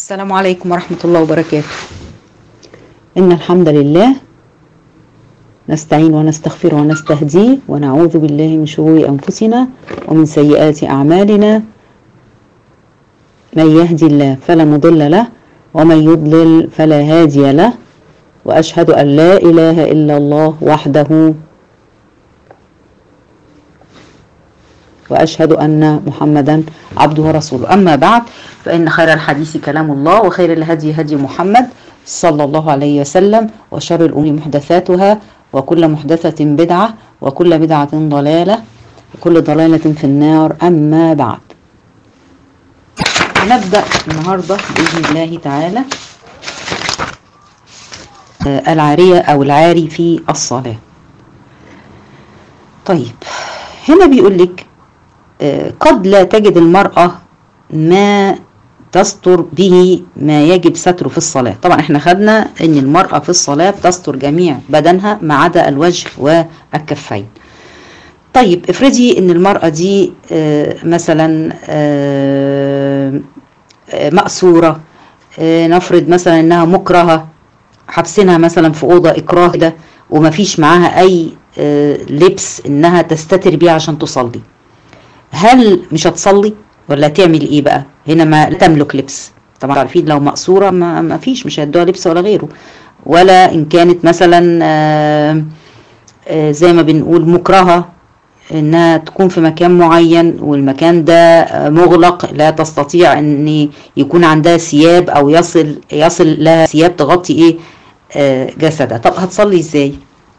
السلام عليكم ورحمة الله وبركاته إن الحمد لله نستعين ونستغفر ونستهديه ونعوذ بالله من شرور أنفسنا ومن سيئات أعمالنا من يهدي الله فلا مضل له ومن يضلل فلا هادي له وأشهد أن لا إله إلا الله وحده وأشهد أن محمدا عبده ورسوله أما بعد فإن خير الحديث كلام الله وخير الهدي هدي محمد صلى الله عليه وسلم وشر الأمور محدثاتها وكل محدثة بدعة وكل بدعة ضلالة وكل ضلالة في النار أما بعد نبدأ النهاردة بإذن الله تعالى العارية أو العاري في الصلاة طيب هنا بيقول لك قد لا تجد المرأة ما تستر به ما يجب ستره في الصلاة طبعا احنا خدنا ان المرأة في الصلاة بتستر جميع بدنها ما عدا الوجه والكفين طيب افرضي ان المرأة دي مثلا مأسورة نفرض مثلا انها مكرهة حبسينها مثلا في أوضة إكراه ده ومفيش معاها أي لبس إنها تستتر بيه عشان تصلي هل مش هتصلي ولا تعمل ايه بقى هنا ما لا تملك لبس طبعا عارفين لو مقصوره ما, ما فيش مش هيدوها لبس ولا غيره ولا ان كانت مثلا آآ آآ زي ما بنقول مكرهه انها تكون في مكان معين والمكان ده مغلق لا تستطيع ان يكون عندها ثياب او يصل يصل لها ثياب تغطي ايه جسدها طب هتصلي ازاي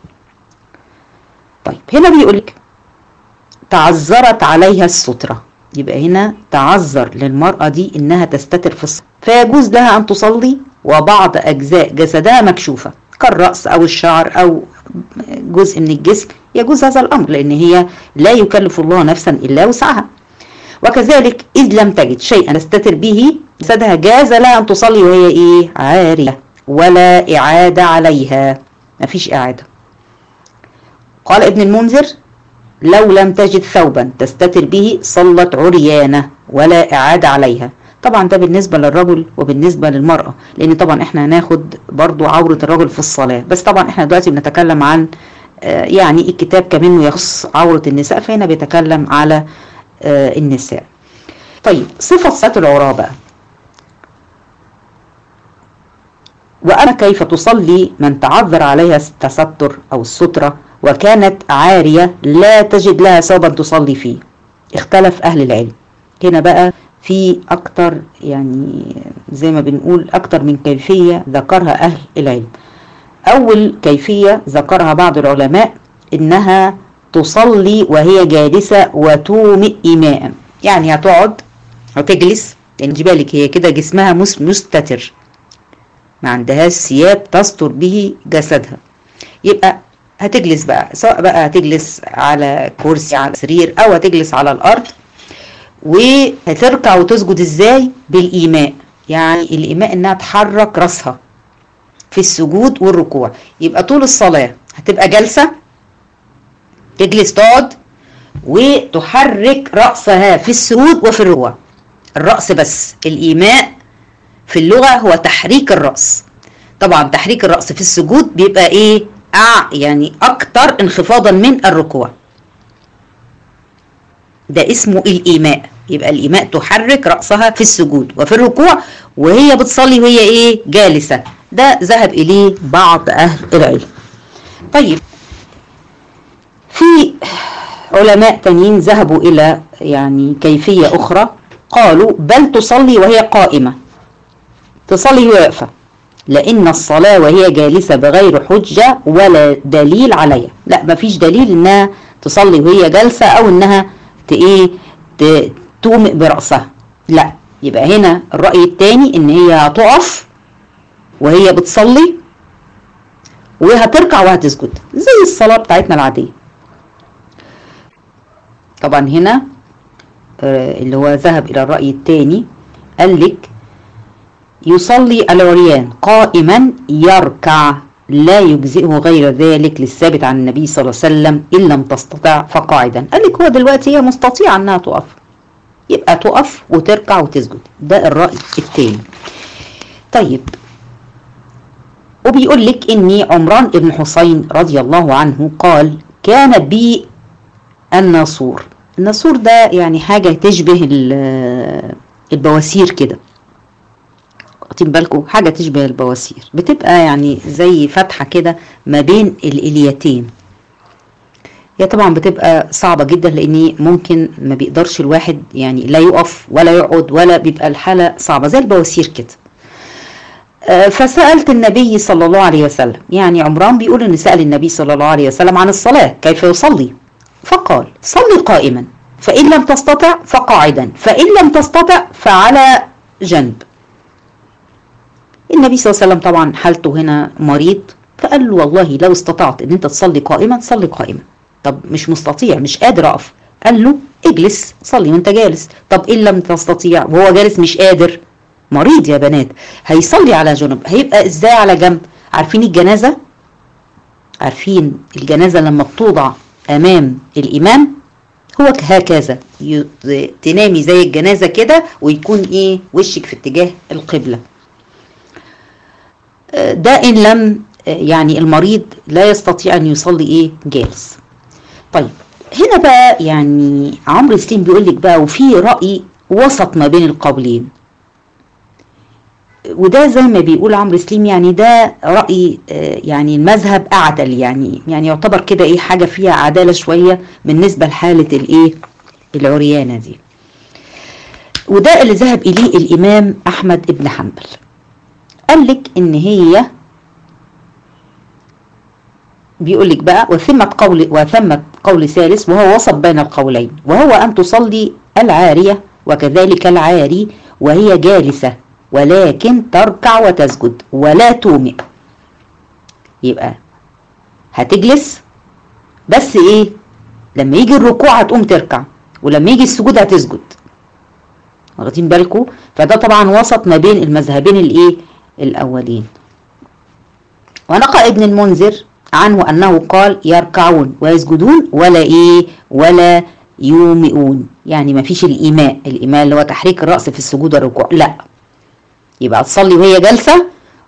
طيب هنا بيقول لك تعذرت عليها السترة يبقى هنا تعذر للمرأة دي انها تستتر في الصلاة فيجوز لها ان تصلي وبعض اجزاء جسدها مكشوفة كالرأس او الشعر او جزء من الجسم يجوز هذا الامر لان هي لا يكلف الله نفسا الا وسعها وكذلك اذ لم تجد شيئا تستتر به جسدها جاز لها ان تصلي وهي ايه عارية ولا اعادة عليها مفيش اعادة قال ابن المنذر لو لم تجد ثوبا تستتر به صلت عريانة ولا إعادة عليها طبعا ده بالنسبة للرجل وبالنسبة للمرأة لأن طبعا احنا هناخد برضو عورة الرجل في الصلاة بس طبعا احنا دلوقتي بنتكلم عن يعني الكتاب كمان يخص عورة النساء فهنا بيتكلم على النساء طيب صفة ستر العراة بقى وأما كيف تصلي من تعذر عليها التستر أو السترة وكانت عارية لا تجد لها ثوبا تصلي فيه اختلف أهل العلم هنا بقى في أكتر يعني زي ما بنقول أكتر من كيفية ذكرها أهل العلم أول كيفية ذكرها بعض العلماء إنها تصلي وهي جالسة وتومئ إيماء يعني هتقعد هتجلس يعني بالك هي كده جسمها مستتر ما عندهاش ثياب تستر به جسدها يبقى هتجلس بقى سواء بقى هتجلس على كرسي على سرير او هتجلس على الارض وهتركع وتسجد ازاي بالايماء يعني الايماء انها تحرك راسها في السجود والركوع يبقى طول الصلاه هتبقى جالسه تجلس تقعد وتحرك راسها في السجود وفي الركوع الراس بس الايماء في اللغه هو تحريك الراس طبعا تحريك الراس في السجود بيبقى ايه أع يعني أكتر انخفاضا من الركوع ده اسمه الإيماء يبقى الإيماء تحرك رأسها في السجود وفي الركوع وهي بتصلي وهي إيه جالسة ده ذهب إليه بعض أهل العلم طيب في علماء تانيين ذهبوا إلى يعني كيفية أخرى قالوا بل تصلي وهي قائمة تصلي وهي واقفة لأن الصلاة وهي جالسة بغير حجة ولا دليل عليها لا مفيش دليل إنها تصلي وهي جالسة أو إنها إيه تومئ برأسها لا يبقى هنا الرأي التاني إن هي هتقف وهي بتصلي وهتركع وهتسجد زي الصلاة بتاعتنا العادية طبعا هنا اللي هو ذهب إلى الرأي التاني قال لك يصلي العريان قائما يركع لا يجزئه غير ذلك للثابت عن النبي صلى الله عليه وسلم إن لم تستطع فقاعدا قال لك هو دلوقتي هي مستطيعة أنها تقف يبقى تقف وتركع وتسجد ده الرأي التاني طيب وبيقول لك اني عمران بن حسين رضي الله عنه قال كان بي الناصور الناصور ده يعني حاجة تشبه البواسير كده واخدين بالكم حاجة تشبه البواسير بتبقى يعني زي فتحة كده ما بين الإليتين هي طبعا بتبقى صعبة جدا لأن ممكن ما بيقدرش الواحد يعني لا يقف ولا يقعد ولا بيبقى الحالة صعبة زي البواسير كده فسألت النبي صلى الله عليه وسلم يعني عمران بيقول ان سأل النبي صلى الله عليه وسلم عن الصلاة كيف يصلي فقال صلي قائما فإن لم تستطع فقاعدا فإن لم تستطع فعلى جنب النبي صلى الله عليه وسلم طبعا حالته هنا مريض فقال له والله لو استطعت ان انت تصلي قائما صلي قائما طب مش مستطيع مش قادر اقف قال له اجلس صلي وانت جالس طب ان لم تستطيع وهو جالس مش قادر مريض يا بنات هيصلي على جنب هيبقى ازاي على جنب عارفين الجنازة عارفين الجنازة لما بتوضع امام الامام هو هكذا تنامي زي الجنازة كده ويكون ايه وشك في اتجاه القبلة ده ان لم يعني المريض لا يستطيع ان يصلي ايه جالس طيب هنا بقى يعني عمرو سليم بيقول لك بقى وفي رأي وسط ما بين القولين وده زي ما بيقول عمرو سليم يعني ده رأي يعني المذهب أعدل يعني يعني يعتبر كده إيه حاجة فيها عدالة شوية بالنسبة لحالة الإيه العريانة دي وده اللي ذهب إليه الإمام أحمد بن حنبل قال لك إن هي بيقول لك بقى وثمة قول وثمة قول ثالث وهو وسط بين القولين وهو أن تصلي العارية وكذلك العاري وهي جالسة ولكن تركع وتسجد ولا تومئ يبقى هتجلس بس ايه لما يجي الركوع هتقوم تركع ولما يجي السجود هتسجد واخدين بالكم فده طبعا وسط ما بين المذهبين الايه الاولين ونقل ابن المنذر عنه انه قال يركعون ويسجدون ولا ايه ولا يومئون يعني ما فيش الايماء الايماء اللي هو تحريك الراس في السجود والركوع لا يبقى تصلي وهي جالسه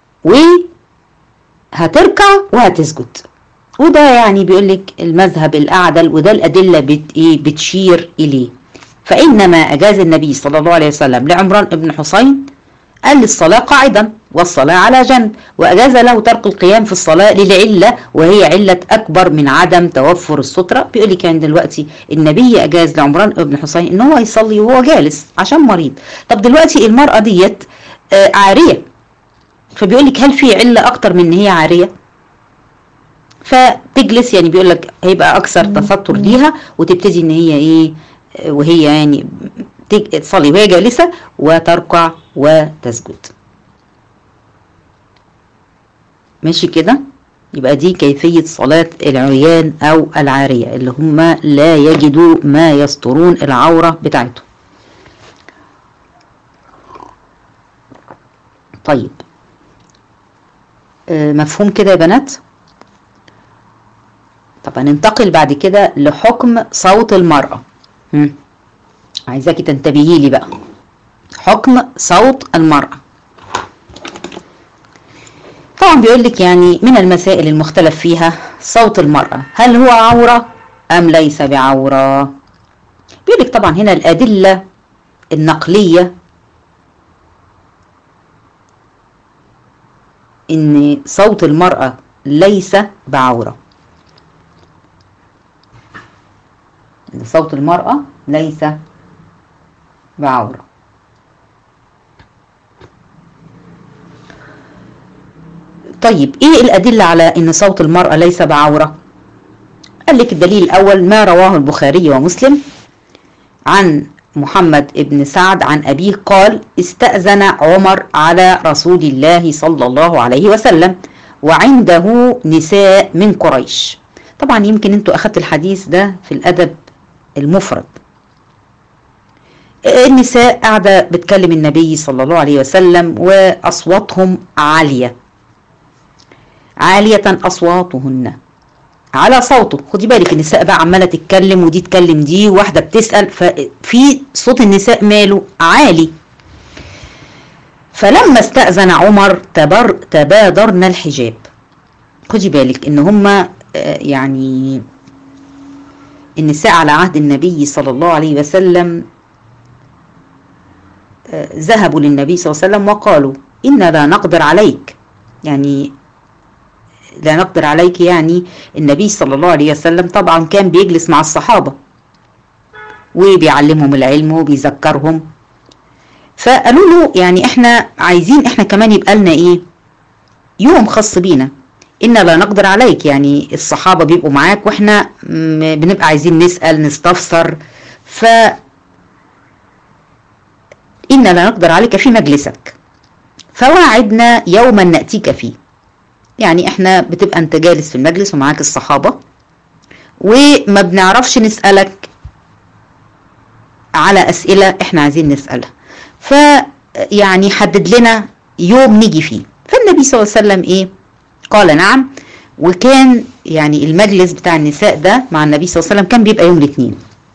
وهتركع وهتسجد وده يعني بيقول لك المذهب الاعدل وده الادله بت ايه بتشير اليه فانما اجاز النبي صلى الله عليه وسلم لعمران بن حسين قال للصلاه قاعدا والصلاه على جنب واجاز له ترك القيام في الصلاه للعله وهي عله اكبر من عدم توفر الستره بيقول لك يعني دلوقتي النبي اجاز لعمران بن حسين ان هو يصلي وهو جالس عشان مريض طب دلوقتي المراه ديت آه عاريه فبيقول لك هل في عله اكتر من ان هي عاريه فتجلس يعني بيقول لك هيبقى اكثر تستر ليها وتبتدي ان هي ايه وهي يعني تصلي وهي جالسه وتركع وتسجد ماشي كده يبقى دي كيفية صلاة العريان أو العارية اللي هم لا يجدوا ما يسترون العورة بتاعتهم طيب آه مفهوم كده يا بنات طب هننتقل بعد كده لحكم صوت المرأة هم. عايزاكي تنتبهي لي بقى حكم صوت المرأة طبعا بيقول لك يعني من المسائل المختلف فيها صوت المرأة هل هو عورة أم ليس بعورة بيقول لك طبعا هنا الأدلة النقلية إن صوت المرأة ليس بعورة إن صوت المرأة ليس بعورة طيب ايه الادله على ان صوت المراه ليس بعوره قال لك الدليل الاول ما رواه البخاري ومسلم عن محمد بن سعد عن ابيه قال استاذن عمر على رسول الله صلى الله عليه وسلم وعنده نساء من قريش طبعا يمكن انتوا اخدت الحديث ده في الادب المفرد النساء قاعده بتكلم النبي صلى الله عليه وسلم واصواتهم عاليه عالية أصواتهن على صوته خدي بالك النساء بقى عمالة تتكلم ودي تكلم دي واحدة بتسأل ففي صوت النساء ماله عالي فلما استأذن عمر تبر تبادرنا الحجاب خدي بالك ان هما يعني النساء على عهد النبي صلى الله عليه وسلم ذهبوا للنبي صلى الله عليه وسلم وقالوا إنا لا نقدر عليك يعني لا نقدر عليك يعني النبي صلى الله عليه وسلم طبعا كان بيجلس مع الصحابة وبيعلمهم العلم وبيذكرهم فقالوا له يعني احنا عايزين احنا كمان يبقى لنا ايه يوم خاص بينا إنا لا نقدر عليك يعني الصحابة بيبقوا معاك واحنا بنبقى عايزين نسأل نستفسر ف إنا لا نقدر عليك في مجلسك فوعدنا يوما نأتيك فيه يعني احنا بتبقى انت جالس في المجلس ومعاك الصحابة وما بنعرفش نسألك على أسئلة احنا عايزين نسألها فيعني حدد لنا يوم نيجي فيه فالنبي صلى الله عليه وسلم ايه قال نعم وكان يعني المجلس بتاع النساء ده مع النبي صلى الله عليه وسلم كان بيبقى يوم الاثنين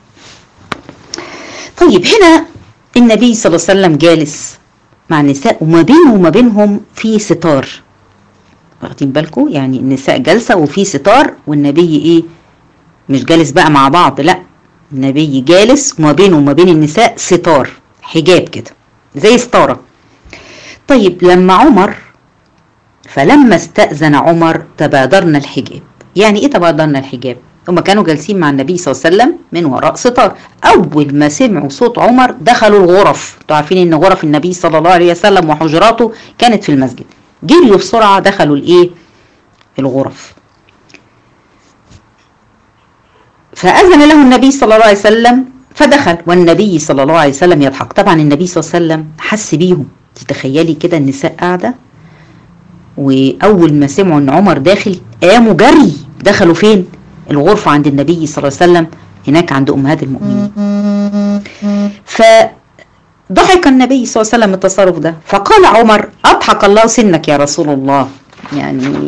طيب هنا النبي صلى الله عليه وسلم جالس مع النساء وما بينه وما بينهم في ستار واخدين بالكم يعني النساء جالسه وفي ستار والنبي ايه مش جالس بقى مع بعض لا النبي جالس وما بينه وما بين النساء ستار حجاب كده زي ستاره طيب لما عمر فلما استأذن عمر تبادرنا الحجاب يعني ايه تبادرنا الحجاب هما كانوا جالسين مع النبي صلى الله عليه وسلم من وراء ستار اول ما سمعوا صوت عمر دخلوا الغرف انتوا عارفين ان غرف النبي صلى الله عليه وسلم وحجراته كانت في المسجد جريوا بسرعه دخلوا الايه الغرف فاذن له النبي صلى الله عليه وسلم فدخل والنبي صلى الله عليه وسلم يضحك طبعا النبي صلى الله عليه وسلم حس بيهم تتخيلي كده النساء قاعده واول ما سمعوا ان عمر داخل قاموا جري دخلوا فين الغرفه عند النبي صلى الله عليه وسلم هناك عند امهات المؤمنين فضحك النبي صلى الله عليه وسلم التصرف ده فقال عمر اضحك الله سنك يا رسول الله يعني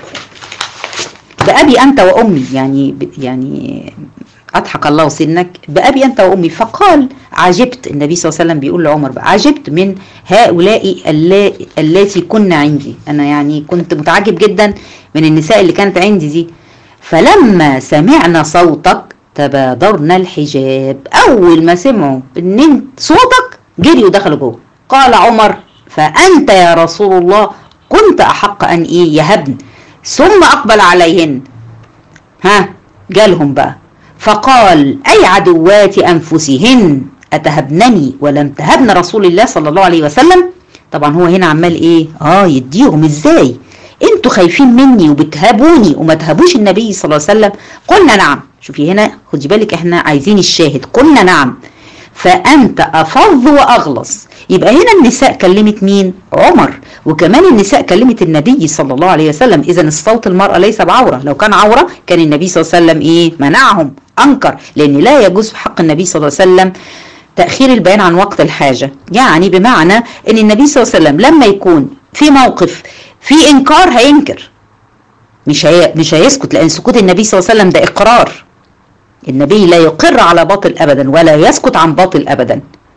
بأبي أنت وأمي يعني يعني أضحك الله سنك بأبي أنت وأمي فقال عجبت النبي صلى الله عليه وسلم بيقول لعمر بقى عجبت من هؤلاء اللاتي كن عندي أنا يعني كنت متعجب جدا من النساء اللي كانت عندي دي فلما سمعنا صوتك تبادرنا الحجاب أول ما سمعوا إن انت صوتك جريوا دخلوا جوه قال عمر فأنت يا رسول الله كنت أحق أن إيه يهبن ثم أقبل عليهن ها جالهم بقى فقال أي عدوات أنفسهن أتهبنني ولم تهبن رسول الله صلى الله عليه وسلم طبعا هو هنا عمال إيه آه يديهم إزاي انتوا خايفين مني وبتهابوني وما تهابوش النبي صلى الله عليه وسلم قلنا نعم شوفي هنا خدي بالك احنا عايزين الشاهد قلنا نعم فأنت أفظ وأغلص يبقى هنا النساء كلمت مين عمر وكمان النساء كلمت النبي صلى الله عليه وسلم إذا الصوت المرأة ليس بعورة لو كان عورة كان النبي صلى الله عليه وسلم إيه منعهم أنكر لأن لا يجوز في حق النبي صلى الله عليه وسلم تأخير البيان عن وقت الحاجة يعني بمعنى أن النبي صلى الله عليه وسلم لما يكون في موقف في إنكار هينكر مش هي مش هيسكت لأن سكوت النبي صلى الله عليه وسلم ده إقرار النبي لا يقر على باطل ابدا ولا يسكت عن باطل ابدا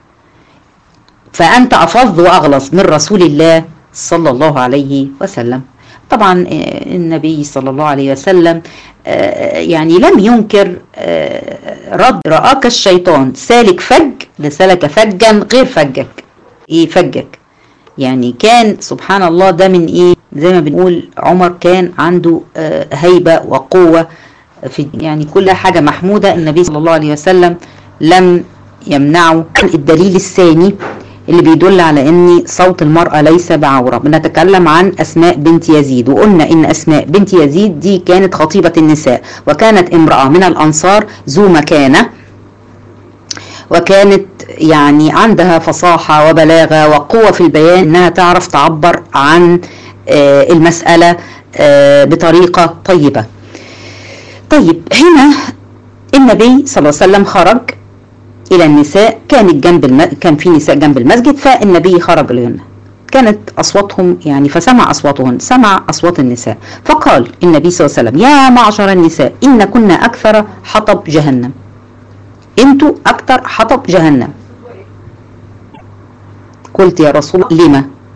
فانت افظ واغلظ من رسول الله صلى الله عليه وسلم طبعا النبي صلى الله عليه وسلم يعني لم ينكر رد رآك الشيطان سالك فج لسلك فجا غير فجك ايه فجك يعني كان سبحان الله ده من ايه زي ما بنقول عمر كان عنده هيبة وقوة في يعني كل حاجة محمودة النبي صلى الله عليه وسلم لم يمنعه الدليل الثاني اللي بيدل على ان صوت المرأة ليس بعورة بنتكلم عن اسماء بنت يزيد وقلنا ان اسماء بنت يزيد دي كانت خطيبة النساء وكانت امرأة من الانصار ذو مكانة وكانت يعني عندها فصاحة وبلاغة وقوة في البيان انها تعرف تعبر عن المسألة بطريقة طيبة طيب هنا النبي صلى الله عليه وسلم خرج الى النساء كانت جنب الم... كان في نساء جنب المسجد فالنبي خرج لهن كانت اصواتهم يعني فسمع اصواتهن سمع اصوات النساء فقال النبي صلى الله عليه وسلم يا معشر النساء ان كنا اكثر حطب جهنم انتوا اكثر حطب جهنم قلت يا رسول الله لما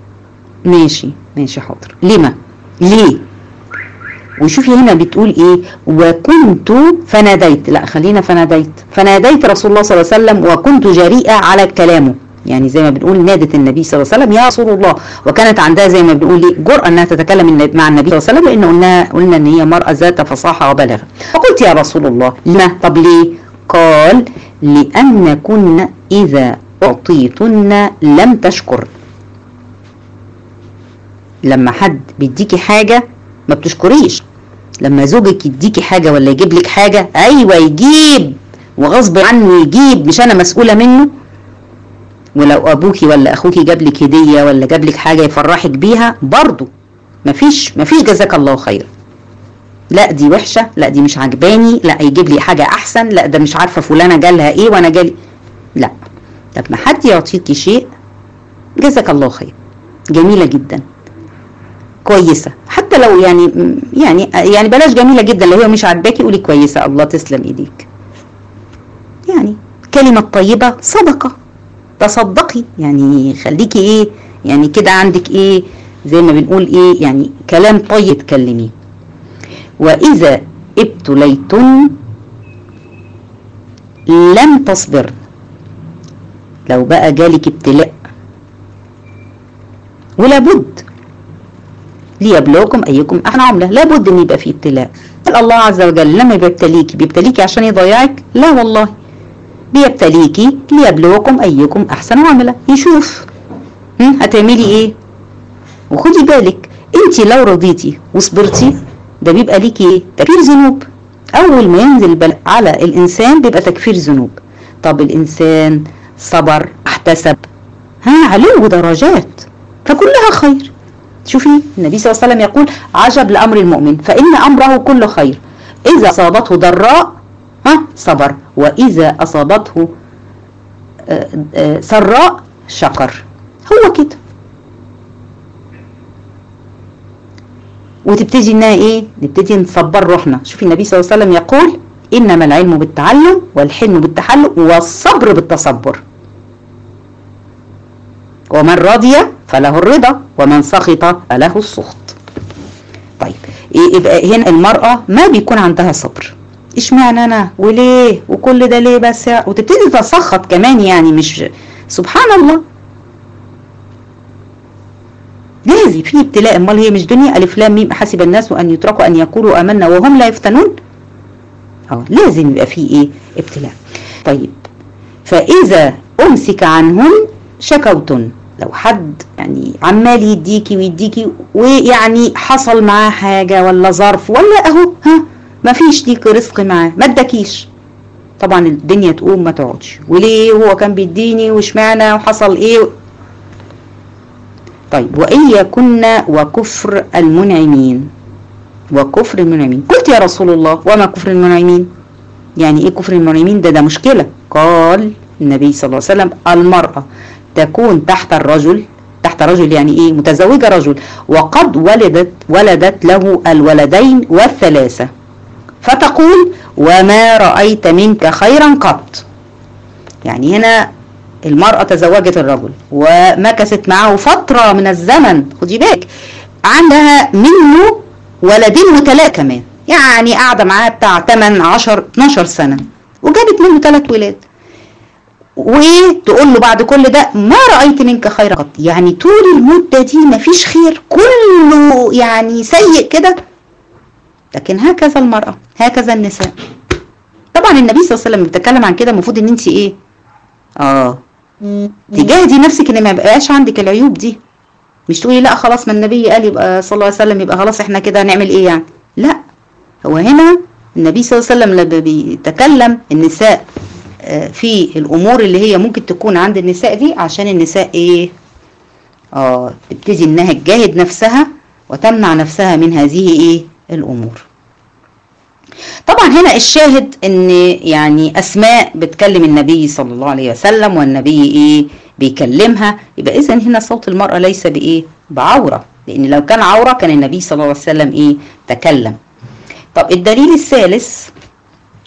ماشي ماشي حاضر لما ليه وشوفي هنا بتقول ايه وكنت فناديت لا خلينا فناديت فناديت رسول الله صلى الله عليه وسلم وكنت جريئة على كلامه يعني زي ما بنقول نادت النبي صلى الله عليه وسلم يا رسول الله وكانت عندها زي ما بنقول ايه جرأة انها تتكلم مع النبي صلى الله عليه وسلم لان قلنا قلنا ان هي مرأة ذات فصاحة وبلاغة فقلت يا رسول الله لما طب ليه قال لأن كن إذا أعطيتن لم تشكر لما حد بيديكي حاجة ما بتشكريش لما زوجك يديكي حاجة ولا يجيب لك حاجة أيوة يجيب وغصب عنه يجيب مش أنا مسؤولة منه ولو أبوكي ولا أخوكي جاب لك هدية ولا جاب لك حاجة يفرحك بيها برضه مفيش مفيش جزاك الله خيرا لا دي وحشة لا دي مش عجباني لا يجيب لي حاجة أحسن لا ده مش عارفة فلانة جالها إيه وأنا جالي لا لما حد يعطيكي شيء جزاك الله خير جميلة جدا كويسة حتى لو يعني يعني يعني بلاش جميلة جدا لو هي مش عاجباكي قولي كويسة الله تسلم ايديك يعني كلمة طيبة صدقة تصدقي يعني خليكي ايه يعني كده عندك ايه زي ما بنقول ايه يعني كلام طيب تكلميه واذا ابتليتن لم تصبر لو بقى جالك ابتلاء ولابد ليبلوكم ايكم احسن عمله لابد ان يبقى في ابتلاء الله عز وجل لما بيبتليكي بيبتليكي عشان يضيعك لا والله بيبتليكي ليبلوكم ايكم احسن عمله يشوف هتعملي ايه وخدي بالك انت لو رضيتي وصبرتي ده بيبقى ليكي ايه تكفير ذنوب اول ما ينزل البلاء على الانسان بيبقى تكفير ذنوب طب الانسان صبر احتسب ها علو درجات فكلها خير شوفي النبي صلى الله عليه وسلم يقول عجب لأمر المؤمن فإن أمره كله خير إذا أصابته ضراء ها صبر وإذا أصابته سراء شكر هو كده وتبتدي انها ايه نبتدي نصبر روحنا شوفي النبي صلى الله عليه وسلم يقول انما العلم بالتعلم والحلم بالتحلم والصبر بالتصبر ومن رضي فله الرضا ومن سخط فله السخط طيب يبقى هنا المرأة ما بيكون عندها صبر اشمعنى انا وليه وكل ده ليه بس وتبتدي تسخط كمان يعني مش سبحان الله لازم في ابتلاء امال هي مش دنيا الف لام ميم حسب الناس ان يتركوا ان يقولوا امنا وهم لا يفتنون اه لازم يبقى في ايه ابتلاء طيب فاذا امسك عنهن شكوتن لو حد يعني عمال يديكي ويديكي ويعني حصل معاه حاجه ولا ظرف ولا اهو ها ما فيش ليك رزق معاه ما اداكيش طبعا الدنيا تقوم ما تقعدش وليه هو كان بيديني واشمعنى وحصل ايه طيب وإن يكن وكفر المنعمين وكفر المنعمين قلت يا رسول الله وما كفر المنعمين يعني ايه كفر المنعمين ده ده مشكلة قال النبي صلى الله عليه وسلم المرأة تكون تحت الرجل تحت رجل يعني ايه متزوجة رجل وقد ولدت ولدت له الولدين والثلاثة فتقول وما رأيت منك خيرا قط يعني هنا المرأة تزوجت الرجل ومكثت معه فترة من الزمن خدي بالك عندها منه ولدين وثلاثة كمان يعني قاعدة معاه بتاع 8 10 12 سنة وجابت منه ثلاث ولاد وتقول له بعد كل ده ما رأيت منك خير قط يعني طول المدة دي مفيش خير كله يعني سيء كده لكن هكذا المرأة هكذا النساء طبعا النبي صلى الله عليه وسلم بيتكلم عن كده المفروض ان انت ايه اه تجاهدي نفسك ان ما يبقاش عندك العيوب دي مش تقولي لا خلاص ما النبي قال يبقى صلى الله عليه وسلم يبقى خلاص احنا كده هنعمل ايه يعني لا هو هنا النبي صلى الله عليه وسلم لما بيتكلم النساء في الامور اللي هي ممكن تكون عند النساء دي عشان النساء ايه اه تبتدي انها تجاهد نفسها وتمنع نفسها من هذه ايه الامور طبعا هنا الشاهد ان يعني اسماء بتكلم النبي صلى الله عليه وسلم والنبي ايه بيكلمها يبقى اذا هنا صوت المرأة ليس بايه بعورة لان لو كان عورة كان النبي صلى الله عليه وسلم ايه تكلم طب الدليل الثالث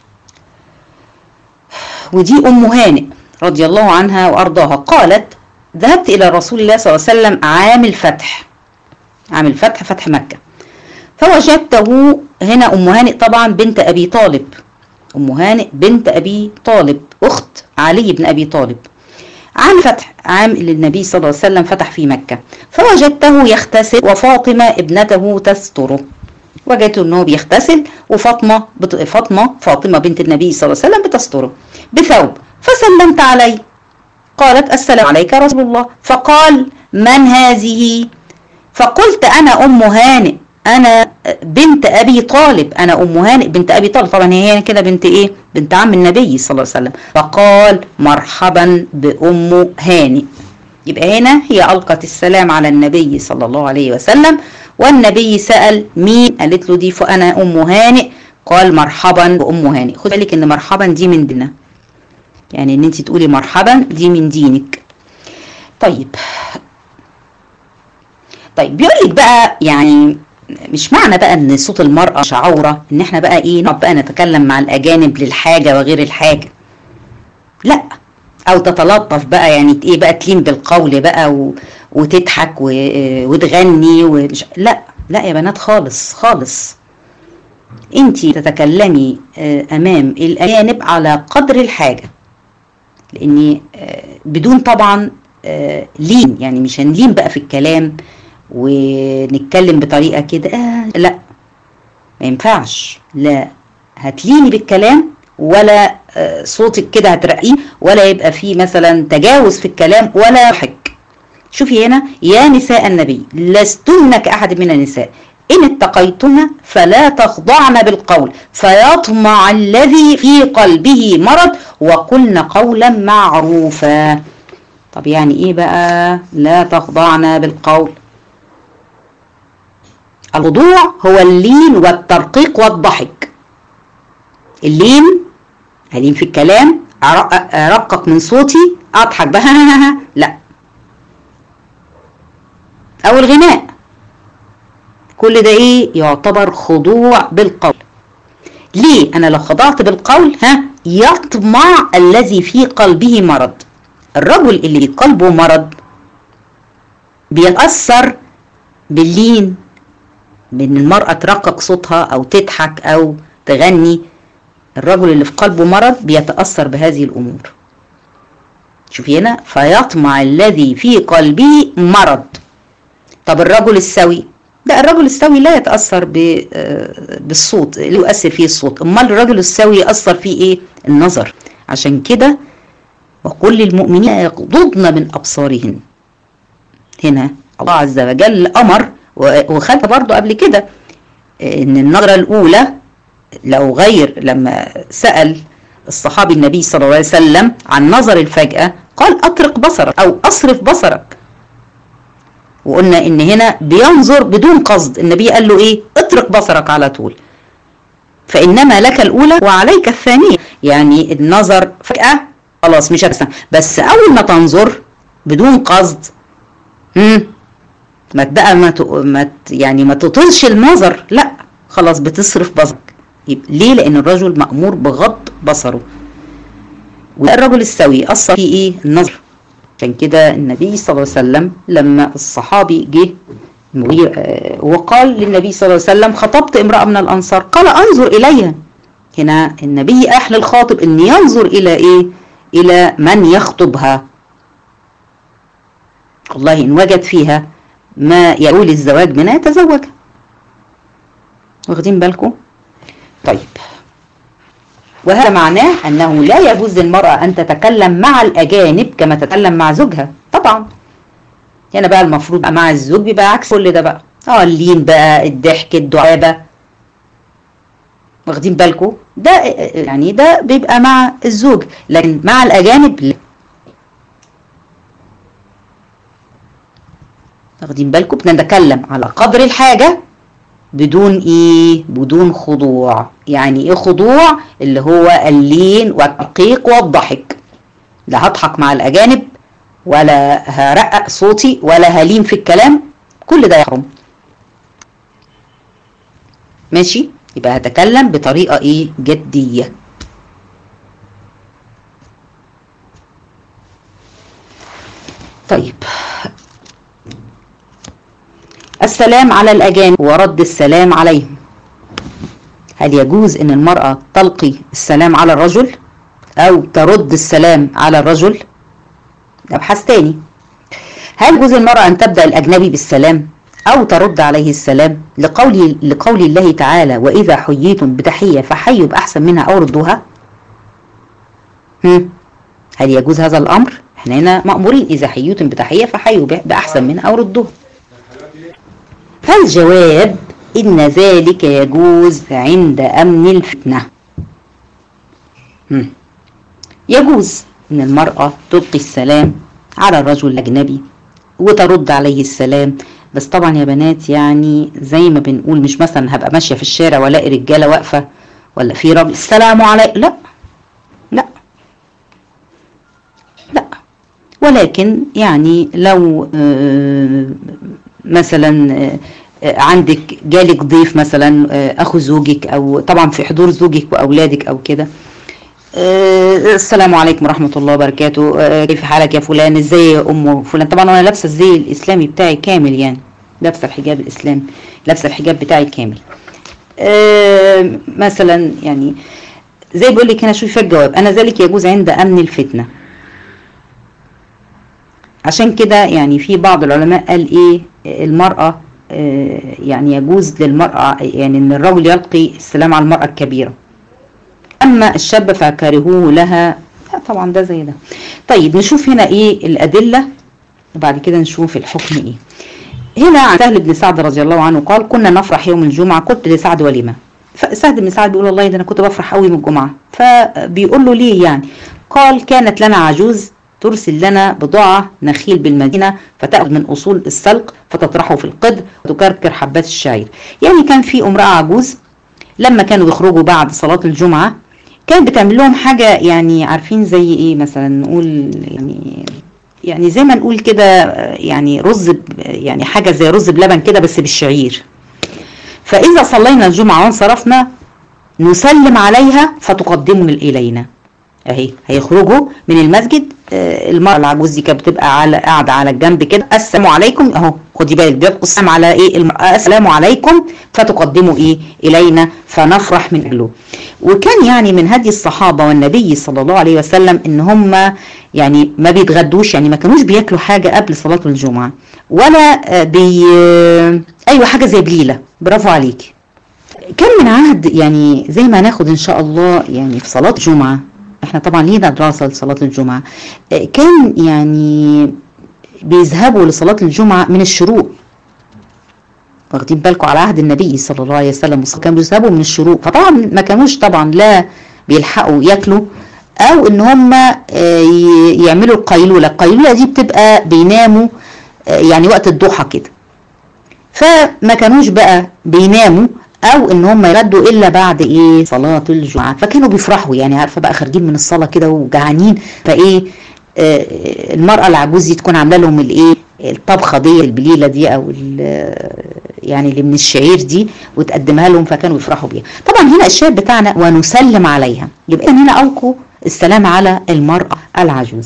ودي ام هانئ رضي الله عنها وارضاها قالت ذهبت إلى رسول الله صلى الله عليه وسلم عام الفتح عام الفتح فتح مكة فوجدته هنا أم هانئ طبعا بنت أبي طالب أم هانئ بنت أبي طالب أخت علي بن أبي طالب عام فتح عام اللي النبي صلى الله عليه وسلم فتح في مكة فوجدته يغتسل وفاطمة ابنته تستره وجدته انه بيغتسل وفاطمة بت... فاطمة فاطمة بنت النبي صلى الله عليه وسلم بتستره بثوب فسلمت عليه قالت السلام عليك يا رسول الله فقال من هذه فقلت انا ام هانئ انا بنت ابي طالب انا ام هانئ بنت ابي طالب طبعا هي كده بنت ايه بنت عم النبي صلى الله عليه وسلم فقال مرحبا بام هانئ يبقى هنا هي القت السلام على النبي صلى الله عليه وسلم والنبي سال مين قالت له دي فانا ام هانئ قال مرحبا بام هانئ خد بالك ان مرحبا دي من ديننا يعني ان انت تقولي مرحبا دي من دينك طيب طيب بيقول لك بقى يعني مش معنى بقى ان صوت المرأة مش عورة ان احنا بقى ايه نقعد بقى نتكلم مع الاجانب للحاجة وغير الحاجة لا او تتلطف بقى يعني ايه بقى تلين بالقول بقى و... وتضحك و... وتغني ومش لا لا يا بنات خالص خالص انت تتكلمي امام الاجانب على قدر الحاجة لان بدون طبعا لين يعني مش هنلين بقى في الكلام ونتكلم بطريقه كده آه لا ما ينفعش لا هتليني بالكلام ولا آه صوتك كده هترقيه ولا يبقى فيه مثلا تجاوز في الكلام ولا ضحك شوفي هنا يا نساء النبي لستن كأحد من النساء إن اتقيتن فلا تخضعن بالقول فيطمع الذي في قلبه مرض وقلن قولا معروفا طب يعني ايه بقى لا تخضعن بالقول الخضوع هو اللين والترقيق والضحك اللين هلين في الكلام ارقق من صوتي اضحك بها لا او الغناء كل ده ايه يعتبر خضوع بالقول ليه انا لو خضعت بالقول ها يطمع الذي في قلبه مرض الرجل اللي في قلبه مرض بيتاثر باللين بان المرأة ترقق صوتها او تضحك او تغني الرجل اللي في قلبه مرض بيتأثر بهذه الامور شوفي هنا فيطمع الذي في قلبه مرض طب الرجل السوي لا الرجل السوي لا يتأثر بالصوت اللي يؤثر فيه الصوت امال الرجل السوي يأثر فيه ايه النظر عشان كده وقل للمؤمنين يغضضن من ابصارهن هنا الله عز وجل امر وخدها برضو قبل كده ان النظرة الاولى لو غير لما سأل الصحابي النبي صلى الله عليه وسلم عن نظر الفجأة قال اطرق بصرك او اصرف بصرك وقلنا ان هنا بينظر بدون قصد النبي قال له ايه اطرق بصرك على طول فانما لك الاولى وعليك الثانيه يعني النظر فجاه خلاص مش هتسمع بس اول ما تنظر بدون قصد هم ما بقى ما, ما يعني ما تطلش النظر لا خلاص بتصرف بصرك ليه لان الرجل مامور بغض بصره والرجل السوي اثر فيه ايه النظر عشان كده النبي صلى الله عليه وسلم لما الصحابي جه وقال للنبي صلى الله عليه وسلم خطبت امرأة من الأنصار قال انظر إليها هنا النبي أحل الخاطب أن ينظر إلى إيه إلى من يخطبها والله إن وجد فيها ما يقول الزواج منها يتزوجها واخدين بالكم طيب وهذا معناه أنه لا يجوز للمرأة أن تتكلم مع الأجانب كما تتكلم مع زوجها طبعا هنا بقى المفروض مع الزوج بيبقى عكس كل ده بقى اه اللين بقى الضحك الدعابة واخدين بالكم ده يعني ده بيبقى مع الزوج لكن مع الأجانب لا واخدين بالكم بنتكلم على قدر الحاجة بدون ايه بدون خضوع يعني ايه خضوع اللي هو اللين والترقيق والضحك لا هضحك مع الاجانب ولا هرقق صوتي ولا هلين في الكلام كل ده يحرم ماشي يبقى هتكلم بطريقة ايه جدية طيب السلام على الأجانب ورد السلام عليهم هل يجوز ان المرأة تلقي السلام على الرجل او ترد السلام على الرجل ابحث تاني هل يجوز المرأة ان تبدأ الاجنبي بالسلام او ترد عليه السلام لقول لقول الله تعالى واذا حييتم بتحية فحيوا باحسن منها او ردوها هم؟ هل يجوز هذا الامر احنا هنا مأمورين اذا حييتم بتحية فحيوا باحسن منها او ردوها فالجواب إن ذلك يجوز عند أمن الفتنة يجوز أن المرأة تلقي السلام على الرجل الأجنبي وترد عليه السلام بس طبعا يا بنات يعني زي ما بنقول مش مثلا هبقى ماشية في الشارع والاقي رجالة واقفة ولا في راجل السلام عليكم لا لا لا ولكن يعني لو مثلا عندك جالك ضيف مثلا اخو زوجك او طبعا في حضور زوجك واولادك او كده السلام عليكم ورحمة الله وبركاته كيف حالك يا فلان ازاي يا ام فلان طبعا انا لابسه الزي الاسلامي بتاعي كامل يعني لابسه الحجاب الاسلامي لابسه الحجاب بتاعي كامل مثلا يعني زي بقول لك هنا شوفي الجواب انا ذلك يجوز عند امن الفتنه عشان كده يعني في بعض العلماء قال ايه المراه يعني يجوز للمرأة يعني ان الرجل يلقي السلام على المرأة الكبيرة اما الشاب فكرهوه لها لا طبعا ده زي ده طيب نشوف هنا ايه الادلة وبعد كده نشوف الحكم ايه هنا عن سهل بن سعد رضي الله عنه قال كنا نفرح يوم الجمعة قلت لسعد وليمة فسعد بن سعد بيقول والله ده انا كنت بفرح قوي من الجمعة فبيقول له ليه يعني قال كانت لنا عجوز ترسل لنا بضاعة نخيل بالمدينة فتأخذ من أصول السلق فتطرحه في القدر وتكركر حبات الشعير يعني كان في امرأة عجوز لما كانوا يخرجوا بعد صلاة الجمعة كانت بتعمل لهم حاجة يعني عارفين زي ايه مثلا نقول يعني يعني زي ما نقول كده يعني رز يعني حاجة زي رز بلبن كده بس بالشعير فإذا صلينا الجمعة وانصرفنا نسلم عليها فتقدمه إلينا اهي هيخرجوا من المسجد المرأة العجوز دي كانت بتبقى على قاعدة على الجنب كده السلام عليكم اهو خدي بالك بيلقوا السلام على ايه المرأة السلام عليكم فتقدموا ايه الينا فنفرح من اجله وكان يعني من هدي الصحابة والنبي صلى الله عليه وسلم ان هم يعني ما بيتغدوش يعني ما كانوش بياكلوا حاجة قبل صلاة الجمعة ولا بي ايوه حاجة زي بليلة برافو عليكي كان من عهد يعني زي ما هناخد ان شاء الله يعني في صلاة الجمعة احنا طبعا لينا دراسة لصلاة الجمعة كان يعني بيذهبوا لصلاة الجمعة من الشروق واخدين بالكم على عهد النبي صلى الله عليه وسلم كانوا بيذهبوا من الشروق فطبعا ما كانوش طبعا لا بيلحقوا ياكلوا او ان هم يعملوا القيلولة القيلولة دي بتبقى بيناموا يعني وقت الضحى كده فما كانوش بقى بيناموا او ان هم يردوا الا بعد ايه صلاه الجمعه فكانوا بيفرحوا يعني عارفه بقى خارجين من الصلاه كده وجعانين فايه آه المراه العجوز دي تكون عامله لهم الايه الطبخه دي البليله دي او يعني اللي من الشعير دي وتقدمها لهم فكانوا يفرحوا بيها طبعا هنا الشاهد بتاعنا ونسلم عليها يبقى هنا القوا السلام على المراه العجوز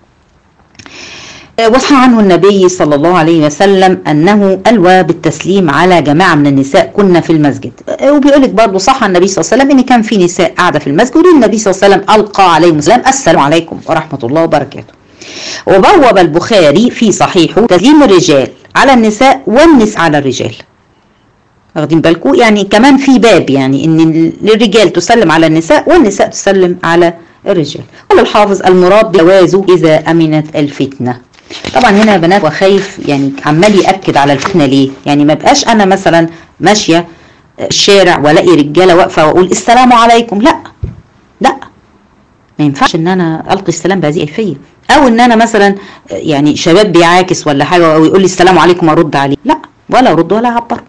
وصح عنه النبي صلى الله عليه وسلم أنه ألوى بالتسليم على جماعة من النساء كنا في المسجد وبيقول لك برضه صح النبي صلى الله عليه وسلم أن كان في نساء قاعدة في المسجد والنبي صلى الله عليه وسلم ألقى عليهم السلام السلام عليكم ورحمة الله وبركاته وبوب البخاري في صحيحه تسليم الرجال على النساء والنساء على الرجال واخدين بالكم يعني كمان في باب يعني ان الرجال تسلم على النساء والنساء تسلم على الرجال قال الحافظ المراد بجوازه اذا امنت الفتنه طبعا هنا يا بنات وخايف يعني عمال ياكد على الفتنه ليه يعني ما بقاش انا مثلا ماشيه الشارع والاقي رجاله واقفه واقول السلام عليكم لا لا ما ينفعش ان انا القي السلام بهذه الكيفيه او ان انا مثلا يعني شباب بيعاكس ولا حاجه او يقول لي السلام عليكم ارد عليه لا ولا ارد ولا اعبر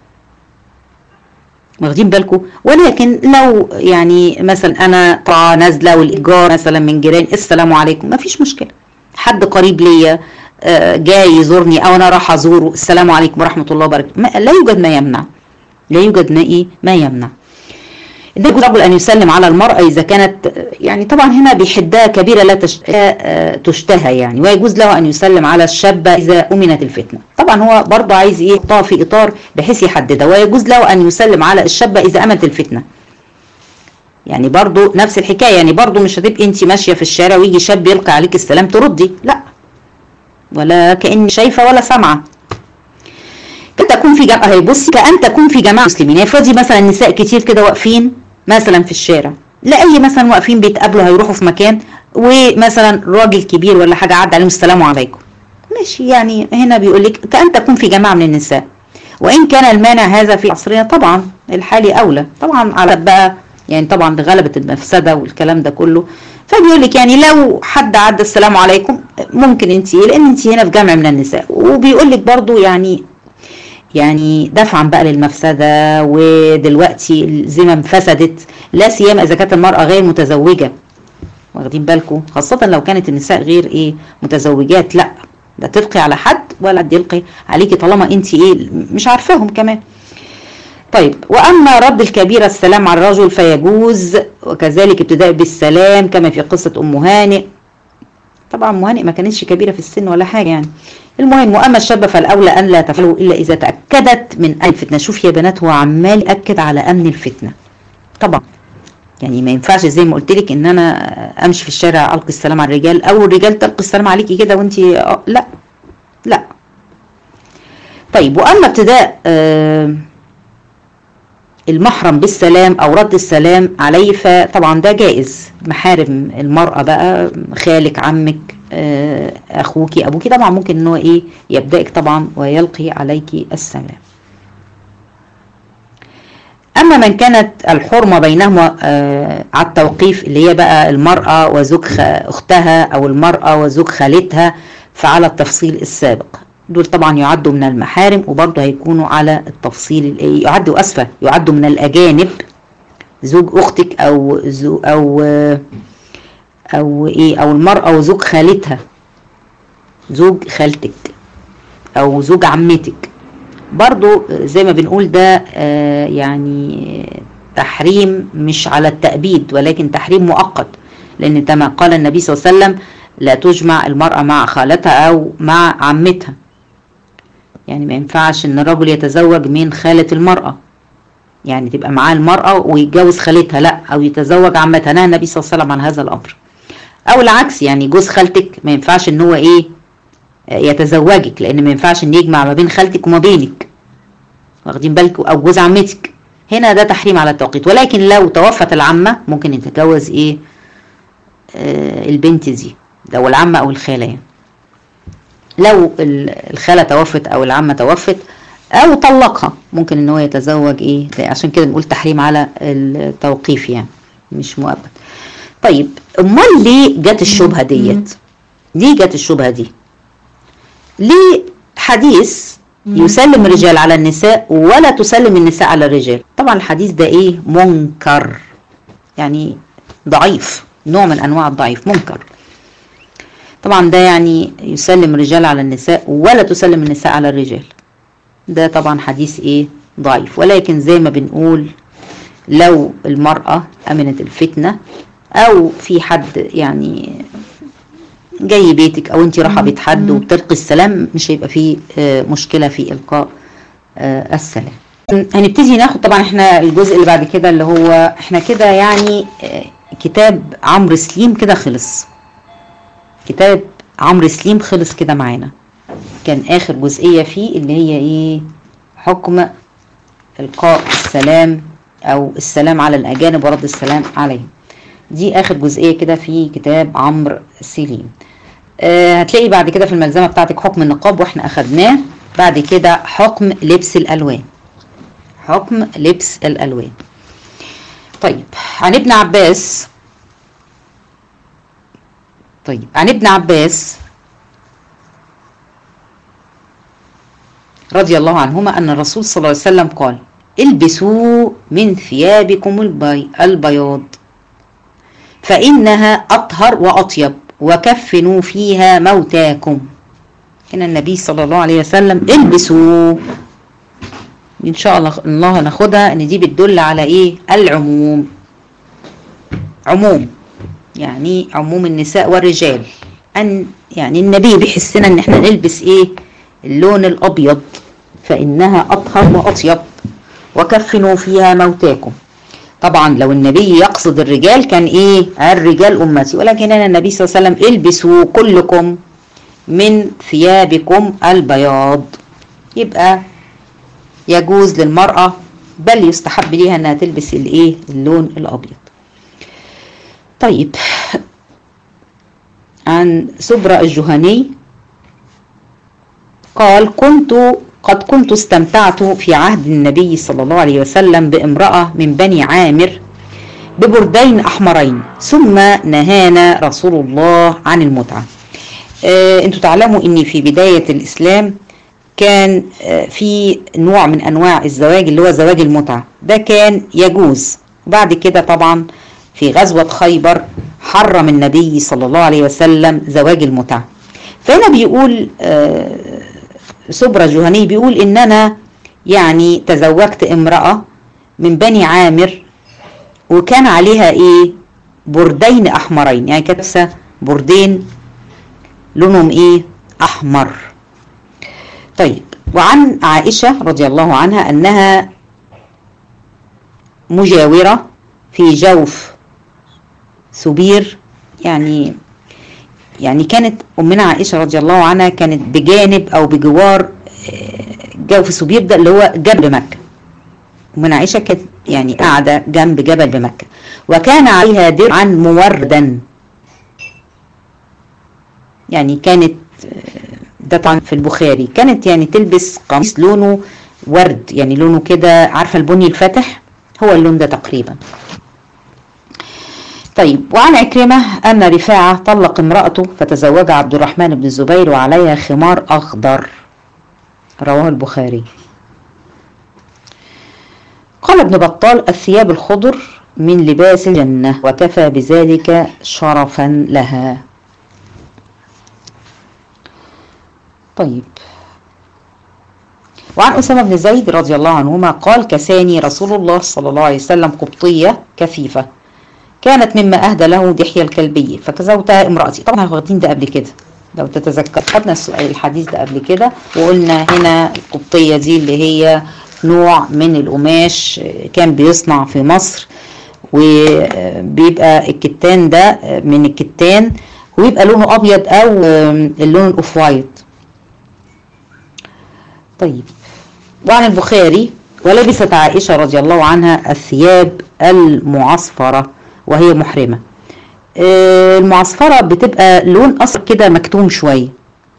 واخدين بالكم ولكن لو يعني مثلا انا طالعه نازله والايجار مثلا من جيران السلام عليكم ما فيش مشكله حد قريب ليا جاي يزورني او انا راح ازوره السلام عليكم ورحمه الله وبركاته لا يوجد ما يمنع لا يوجد ما ايه ما يمنع إن يجوز الرجل أن يسلم على المرأة إذا كانت يعني طبعا هنا بيحدها كبيرة لا تش- لا تشتهى يعني ويجوز له أن يسلم على الشابة إذا أمنت الفتنة طبعا هو برضه عايز إيه يحطها في إطار بحيث يحددها ويجوز له أن يسلم على الشابة إذا أمنت الفتنة يعني برضه نفس الحكاية يعني برضه مش هتبقي أنت ماشية في الشارع ويجي شاب يلقي عليك السلام تردي لا ولا كأني شايفة ولا سامعة كأن تكون في جماعة هي بصي كأن تكون في جماعة مسلمين افرضي مثلا نساء كتير كده واقفين مثلا في الشارع لا اي مثلا واقفين بيتقابلوا هيروحوا في مكان ومثلا راجل كبير ولا حاجة عدى عليهم السلام عليكم ماشي يعني هنا بيقول لك كأن تكون في جماعة من النساء وإن كان المانع هذا في عصرنا طبعا الحالي أولى طبعا على بقى يعني طبعا لغلبة المفسدة والكلام ده كله فبيقول لك يعني لو حد عدى السلام عليكم ممكن انت ايه لان انت هنا في جمع من النساء وبيقول لك برضو يعني يعني دفعا بقى للمفسدة ودلوقتي الذمم فسدت لا سيما إذا كانت المرأة غير متزوجة واخدين بالكم خاصة لو كانت النساء غير إيه متزوجات لا ده تلقي على حد ولا حد يلقي عليكي طالما أنت إيه مش عارفاهم كمان طيب وأما رد الكبيرة السلام على الرجل فيجوز وكذلك ابتداء بالسلام كما في قصة أم هانئ طبعا أم هانئ ما كانتش كبيرة في السن ولا حاجة يعني المهم واما الشابه فالاولى ان لا تفعله الا اذا تاكدت من امن الفتنه شوف يا بنات هو عمال ياكد على امن الفتنه طبعا يعني ما ينفعش زي ما قلت لك ان انا امشي في الشارع القي السلام على الرجال او الرجال تلقي السلام عليكي كده وانت لا لا طيب واما ابتداء آه المحرم بالسلام او رد السلام عليه فطبعا ده جائز محارم المرأة بقى خالك عمك آه، اخوكي ابوكي طبعا ممكن ان هو ايه يبدأك طبعا ويلقي عليك السلام اما من كانت الحرمة بينهما آه، على التوقيف اللي هي بقى المرأة وزوج خ- اختها او المرأة وزوج خالتها فعلى التفصيل السابق دول طبعا يعدوا من المحارم وبرضه هيكونوا على التفصيل ال- يعدوا اسفة يعدوا من الاجانب زوج اختك او زو او آه، او ايه او المرأة وزوج خالتها زوج خالتك او زوج عمتك برضو زي ما بنقول ده آه، يعني تحريم مش على التأبيد ولكن تحريم مؤقت لأن كما قال النبي صلى الله عليه وسلم لا تجمع المرأة مع خالتها أو مع عمتها يعني ما ينفعش ان الرجل يتزوج من خالة المرأة يعني تبقى معاه المرأة ويتجوز خالتها لا أو يتزوج عمتها نهى النبي صلى الله عليه وسلم عن هذا الأمر او العكس يعني جوز خالتك ما ينفعش ان هو ايه آه، يتزوجك لان ما ينفعش ان يجمع ما بين خالتك وما بينك واخدين بالكم او جوز عمتك هنا ده تحريم على التوقيت ولكن لو توفت العمة ممكن يتجوز ايه آه البنت دي لو العمة او الخالة يعني لو ال- الخالة توفت او العمة توفت او طلقها ممكن ان هو يتزوج ايه عشان كده بنقول تحريم على التوقيف يعني مش مؤبد طيب امال ليه جت الشبهه ديت ليه جت الشبهه دي ليه حديث يسلم الرجال على النساء ولا تسلم النساء على الرجال طبعا الحديث ده ايه منكر يعني ضعيف نوع من انواع الضعيف منكر طبعا ده يعني يسلم الرجال على النساء ولا تسلم النساء على الرجال ده طبعا حديث ايه ضعيف ولكن زي ما بنقول لو المرأة أمنت الفتنة أو في حد يعني جاي بيتك أو أنت رايحة بيت حد وبتلقي السلام مش هيبقى فيه آه، مشكلة في إلقاء آه، السلام هنبتدي ناخد طبعا احنا الجزء اللي بعد كده اللي هو احنا كده يعني آه، كتاب عمرو سليم كده خلص كتاب عمرو سليم خلص كده معانا كان آخر جزئية فيه اللي هي إيه حكم إلقاء السلام أو السلام على الأجانب ورد السلام عليهم دي آخر جزئية كده في كتاب عمرو سليم آه هتلاقي بعد كده في الملزمة بتاعتك حكم النقاب واحنا أخدناه بعد كده حكم لبس الألوان حكم لبس الألوان طيب عن ابن عباس طيب عن ابن عباس رضي الله عنهما أن الرسول صلى الله عليه وسلم قال البسوا من ثيابكم البي البياض فإنها أطهر وأطيب وكفنوا فيها موتاكم هنا النبي صلى الله عليه وسلم البسوا ان شاء الله الله ناخدها ان دي بتدل على ايه العموم عموم يعني عموم النساء والرجال ان يعني النبي بيحسنا ان احنا نلبس ايه اللون الابيض فانها اطهر واطيب وكفنوا فيها موتاكم طبعا لو النبي يقصد الرجال كان ايه الرجال امتي ولكن انا النبي صلى الله عليه وسلم البسوا كلكم من ثيابكم البياض يبقى يجوز للمرأة بل يستحب ليها انها تلبس الايه اللون الابيض طيب عن سبرة الجهني قال كنت قد كنت استمتعت في عهد النبي صلى الله عليه وسلم بامرأة من بني عامر ببردين أحمرين ثم نهانا رسول الله عن المتعة آه انتوا تعلموا ان في بداية الاسلام كان آه في نوع من انواع الزواج اللي هو زواج المتعة ده كان يجوز بعد كده طبعا في غزوة خيبر حرم النبي صلى الله عليه وسلم زواج المتعة فهنا بيقول آه سبرة جهني بيقول ان انا يعني تزوجت امرأة من بني عامر وكان عليها ايه بردين احمرين يعني كانت بردين لونهم ايه احمر طيب وعن عائشة رضي الله عنها انها مجاورة في جوف سبير يعني يعني كانت امنا عائشه رضي الله عنها كانت بجانب او بجوار جوف سبير ده اللي هو جنب مكه امنا عائشه كانت يعني قاعده جنب جبل بمكه وكان عليها درعا موردا يعني كانت ده طبعا في البخاري كانت يعني تلبس قميص لونه ورد يعني لونه كده عارفه البني الفاتح هو اللون ده تقريبا طيب وعن عكرمة أن رفاعة طلق امرأته فتزوج عبد الرحمن بن الزبير وعليها خمار أخضر رواه البخاري قال ابن بطال الثياب الخضر من لباس الجنة وكفى بذلك شرفا لها طيب وعن أسامة بن زيد رضي الله عنهما قال كساني رسول الله صلى الله عليه وسلم قبطية كثيفة كانت مما أهدى له دحية الكلبية فكزوتها امرأتي طبعا واخدين ده قبل كده لو تتذكر خدنا السؤال الحديث ده قبل كده وقلنا هنا القبطية دي اللي هي نوع من القماش كان بيصنع في مصر وبيبقى الكتان ده من الكتان ويبقى لونه ابيض او اللون الاوف وايت طيب وعن البخاري ولبست عائشة رضي الله عنها الثياب المعصفرة وهي محرمة المعصفرة بتبقى لون أصفر كده مكتوم شوية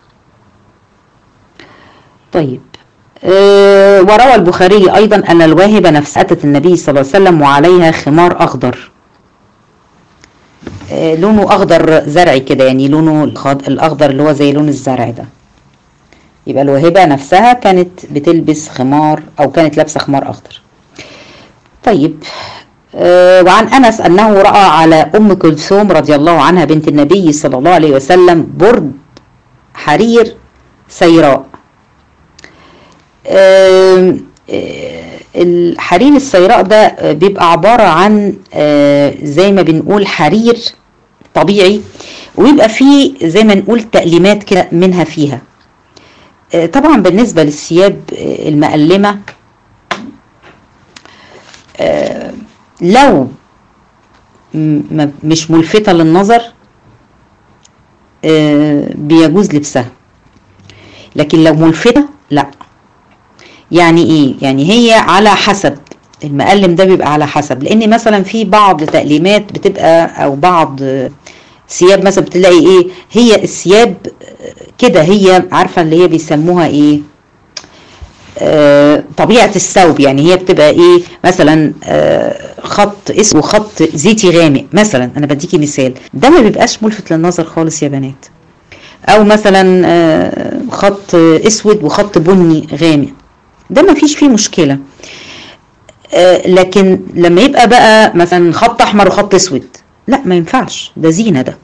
طيب وروى البخاري أيضا أن الواهبة نفسها أتت النبي صلى الله عليه وسلم وعليها خمار أخضر لونه أخضر زرعي كده يعني لونه الأخضر اللي هو زي لون الزرع ده يبقى الواهبة نفسها كانت بتلبس خمار أو كانت لابسة خمار أخضر طيب وعن انس انه راى على ام كلثوم رضي الله عنها بنت النبي صلى الله عليه وسلم برد حرير سيراء الحرير السيراء ده بيبقى عبارة عن زي ما بنقول حرير طبيعي ويبقى فيه زي ما نقول تأليمات كده منها فيها طبعا بالنسبة للثياب المألمة لو مش ملفتة للنظر بيجوز لبسها لكن لو ملفتة لا يعني ايه يعني هي على حسب المقلم ده بيبقى على حسب لان مثلا في بعض تأليمات بتبقى او بعض ثياب مثلا بتلاقي ايه هي الثياب كده هي عارفة اللي هي بيسموها ايه آه طبيعة الثوب يعني هي بتبقى ايه مثلا آه خط اسود وخط زيتي غامق مثلا انا بديكي مثال ده ما بيبقاش ملفت للنظر خالص يا بنات او مثلا آه خط اسود وخط بني غامق ده ما فيش فيه مشكلة لكن لما يبقى بقى مثلا خط احمر وخط اسود لا ما ينفعش ده زينة ده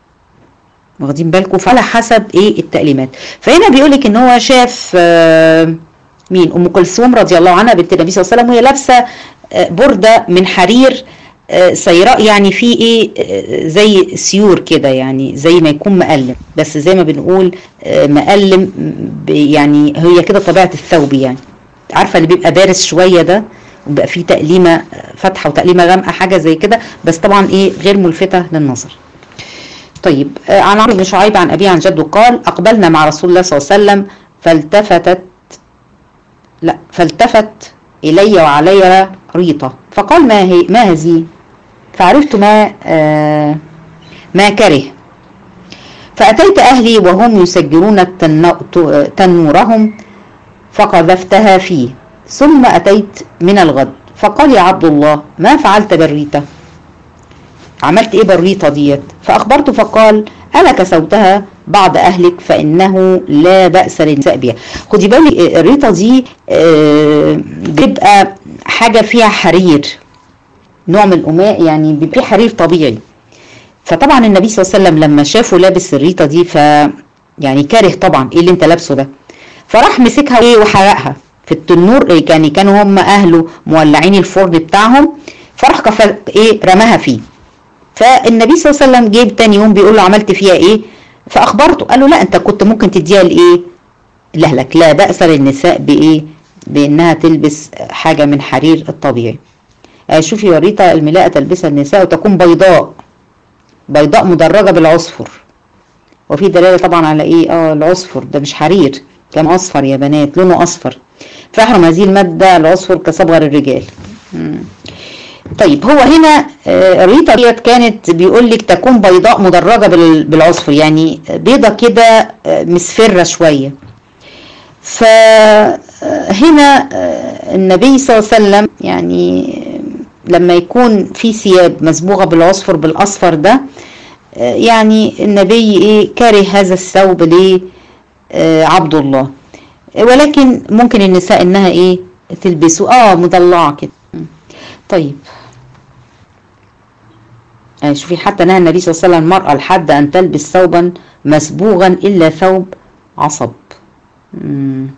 واخدين بالكم فعلى حسب ايه التأليمات فهنا بيقولك ان هو شاف مين ام كلثوم رضي الله عنها بنت النبي صلى الله عليه وسلم وهي لابسه آه، برده من حرير آه، سيراء يعني في ايه آه، زي سيور كده يعني زي ما يكون مقلم بس زي ما بنقول آه، مقلم ب- يعني هي كده طبيعه الثوب يعني عارفه اللي بيبقى بارز شويه ده وبيبقى فيه تقليمه فاتحه وتقليمه غامقه حاجه زي كده بس طبعا ايه غير ملفته للنظر طيب آه، عن عمرو بن شعيب عن أبيه عن جده قال أقبلنا مع رسول الله صلى الله عليه وسلم فالتفتت لا فالتفت إلي وعلي ريطة فقال ما هي ما هذه فعرفت ما آه ما كره فأتيت أهلي وهم يسجرون التن- ت- تنورهم فقذفتها فيه ثم أتيت من الغد فقال يا عبد الله ما فعلت بالريتة عملت ايه بالريطة ديت فاخبرته فقال انا كسوتها بعض اهلك فانه لا بأس للنساء بها خدي بالك الريطة دي آه، بتبقى حاجة فيها حرير نوع من القماش يعني بيبقى فيه حرير طبيعي فطبعا النبي صلى الله عليه وسلم لما شافه لابس الريطة دي ف يعني كاره طبعا ايه اللي انت لابسه ده فراح مسكها ايه وحرقها في التنور إيه يعني كانوا هم اهله مولعين الفرن بتاعهم فراح كفر ايه رماها فيه فالنبي صلى الله عليه وسلم جه تاني يوم بيقول له عملت فيها ايه فاخبرته قال له لا انت كنت ممكن تديها لايه لاهلك لا باس للنساء بايه بانها تلبس حاجه من حرير الطبيعي آه شوفي وريتا الملاءه تلبسها النساء وتكون بيضاء بيضاء مدرجه بالعصفر وفي دلاله طبعا على ايه اه العصفر ده مش حرير كان اصفر يا بنات لونه اصفر فاحرم هذه الماده العصفر كصبغه للرجال مم. طيب هو هنا آه، الريطه ديت كانت بيقول لك تكون بيضاء مدرجه بال- بالعصفر يعني بيضه كده آه، مصفره شويه فهنا النبي صلى الله عليه وسلم يعني آه، لما يكون في ثياب مصبوغه بالعصفر بالاصفر ده آه، يعني النبي ايه كاره هذا الثوب لعبد الله ولكن ممكن النساء انها ايه تلبسه اه مضلعه كده طيب آه، شوفي حتى نهى النبي صلى الله عليه وسلم المرأة لحد أن تلبس ثوبا مسبوغا إلا ثوب عصب مم.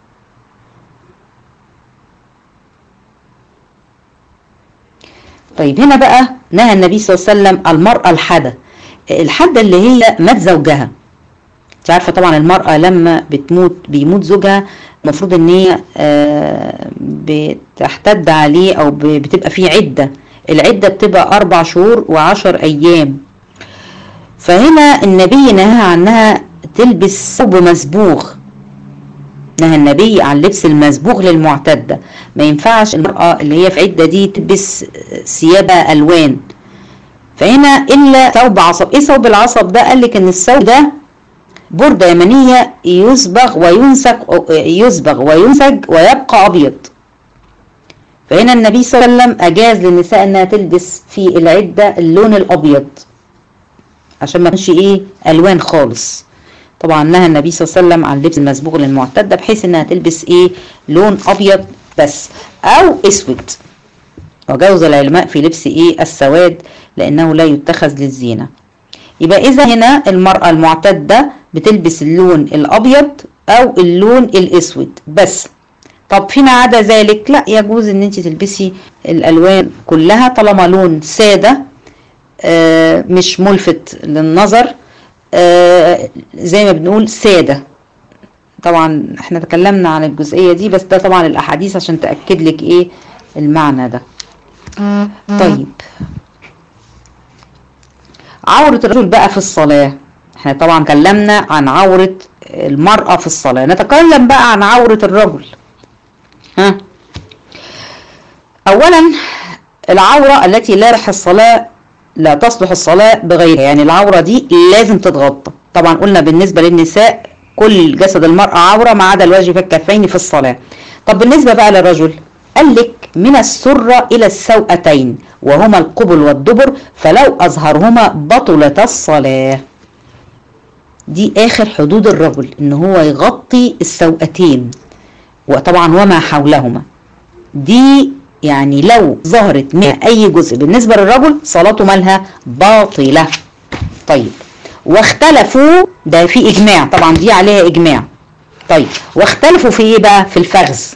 طيب هنا بقى نهى النبي صلى الله عليه وسلم المرأة الحدة الحدة اللي هي مات زوجها انت عارفة طبعا المرأة لما بتموت بيموت زوجها المفروض ان هي آه، بتحتد عليه او ب- بتبقى فيه عدة العدة بتبقى اربع شهور وعشر ايام فهنا النبي نهى عنها تلبس ثوب مسبوغ نهى النبي عن لبس المسبوغ للمعتدة ما ينفعش المرأة اللي هي في عدة دي تلبس ثياب ألوان فهنا إلا ثوب عصب إيه ثوب العصب ده قال لك إن الثوب ده بردة يمنية يصبغ وينسج يصبغ وينسج ويبقى أبيض فهنا النبي صلى الله عليه وسلم أجاز للنساء إنها تلبس في العدة اللون الأبيض عشان ما يكونش إيه ألوان خالص طبعا نهى النبي صلى الله عليه وسلم عن لبس المسبوغ للمعتدة بحيث إنها تلبس إيه لون أبيض بس أو أسود وجوز العلماء في لبس إيه السواد لأنه لا يتخذ للزينة يبقى إذا هنا المرأة المعتدة بتلبس اللون الأبيض أو اللون الأسود بس طب فيما عدا ذلك لا يجوز ان انت تلبسي الالوان كلها طالما لون ساده آه، مش ملفت للنظر آه، زي ما بنقول ساده طبعا احنا تكلمنا عن الجزئيه دي بس ده طبعا الاحاديث عشان تاكد لك ايه المعنى ده طيب عورة الرجل بقى في الصلاة احنا طبعا اتكلمنا عن عورة المرأة في الصلاة نتكلم بقى عن عورة الرجل ها اولا العورة التي لا يصح الصلاة لا تصلح الصلاة بغيرها يعني العورة دي لازم تتغطى طبعا قلنا بالنسبة للنساء كل جسد المرأة عورة ما عدا الوجه والكفين في الصلاة طب بالنسبة بقى للرجل قال لك من السرة إلى السوأتين وهما القبل والدبر فلو أظهرهما بطلت الصلاة دي آخر حدود الرجل إن هو يغطي السوأتين وطبعا وما حولهما دي يعني لو ظهرت من أي جزء بالنسبة للرجل صلاته مالها باطلة طيب واختلفوا ده في إجماع طبعا دي عليها إجماع طيب واختلفوا في ايه بقى في الفخذ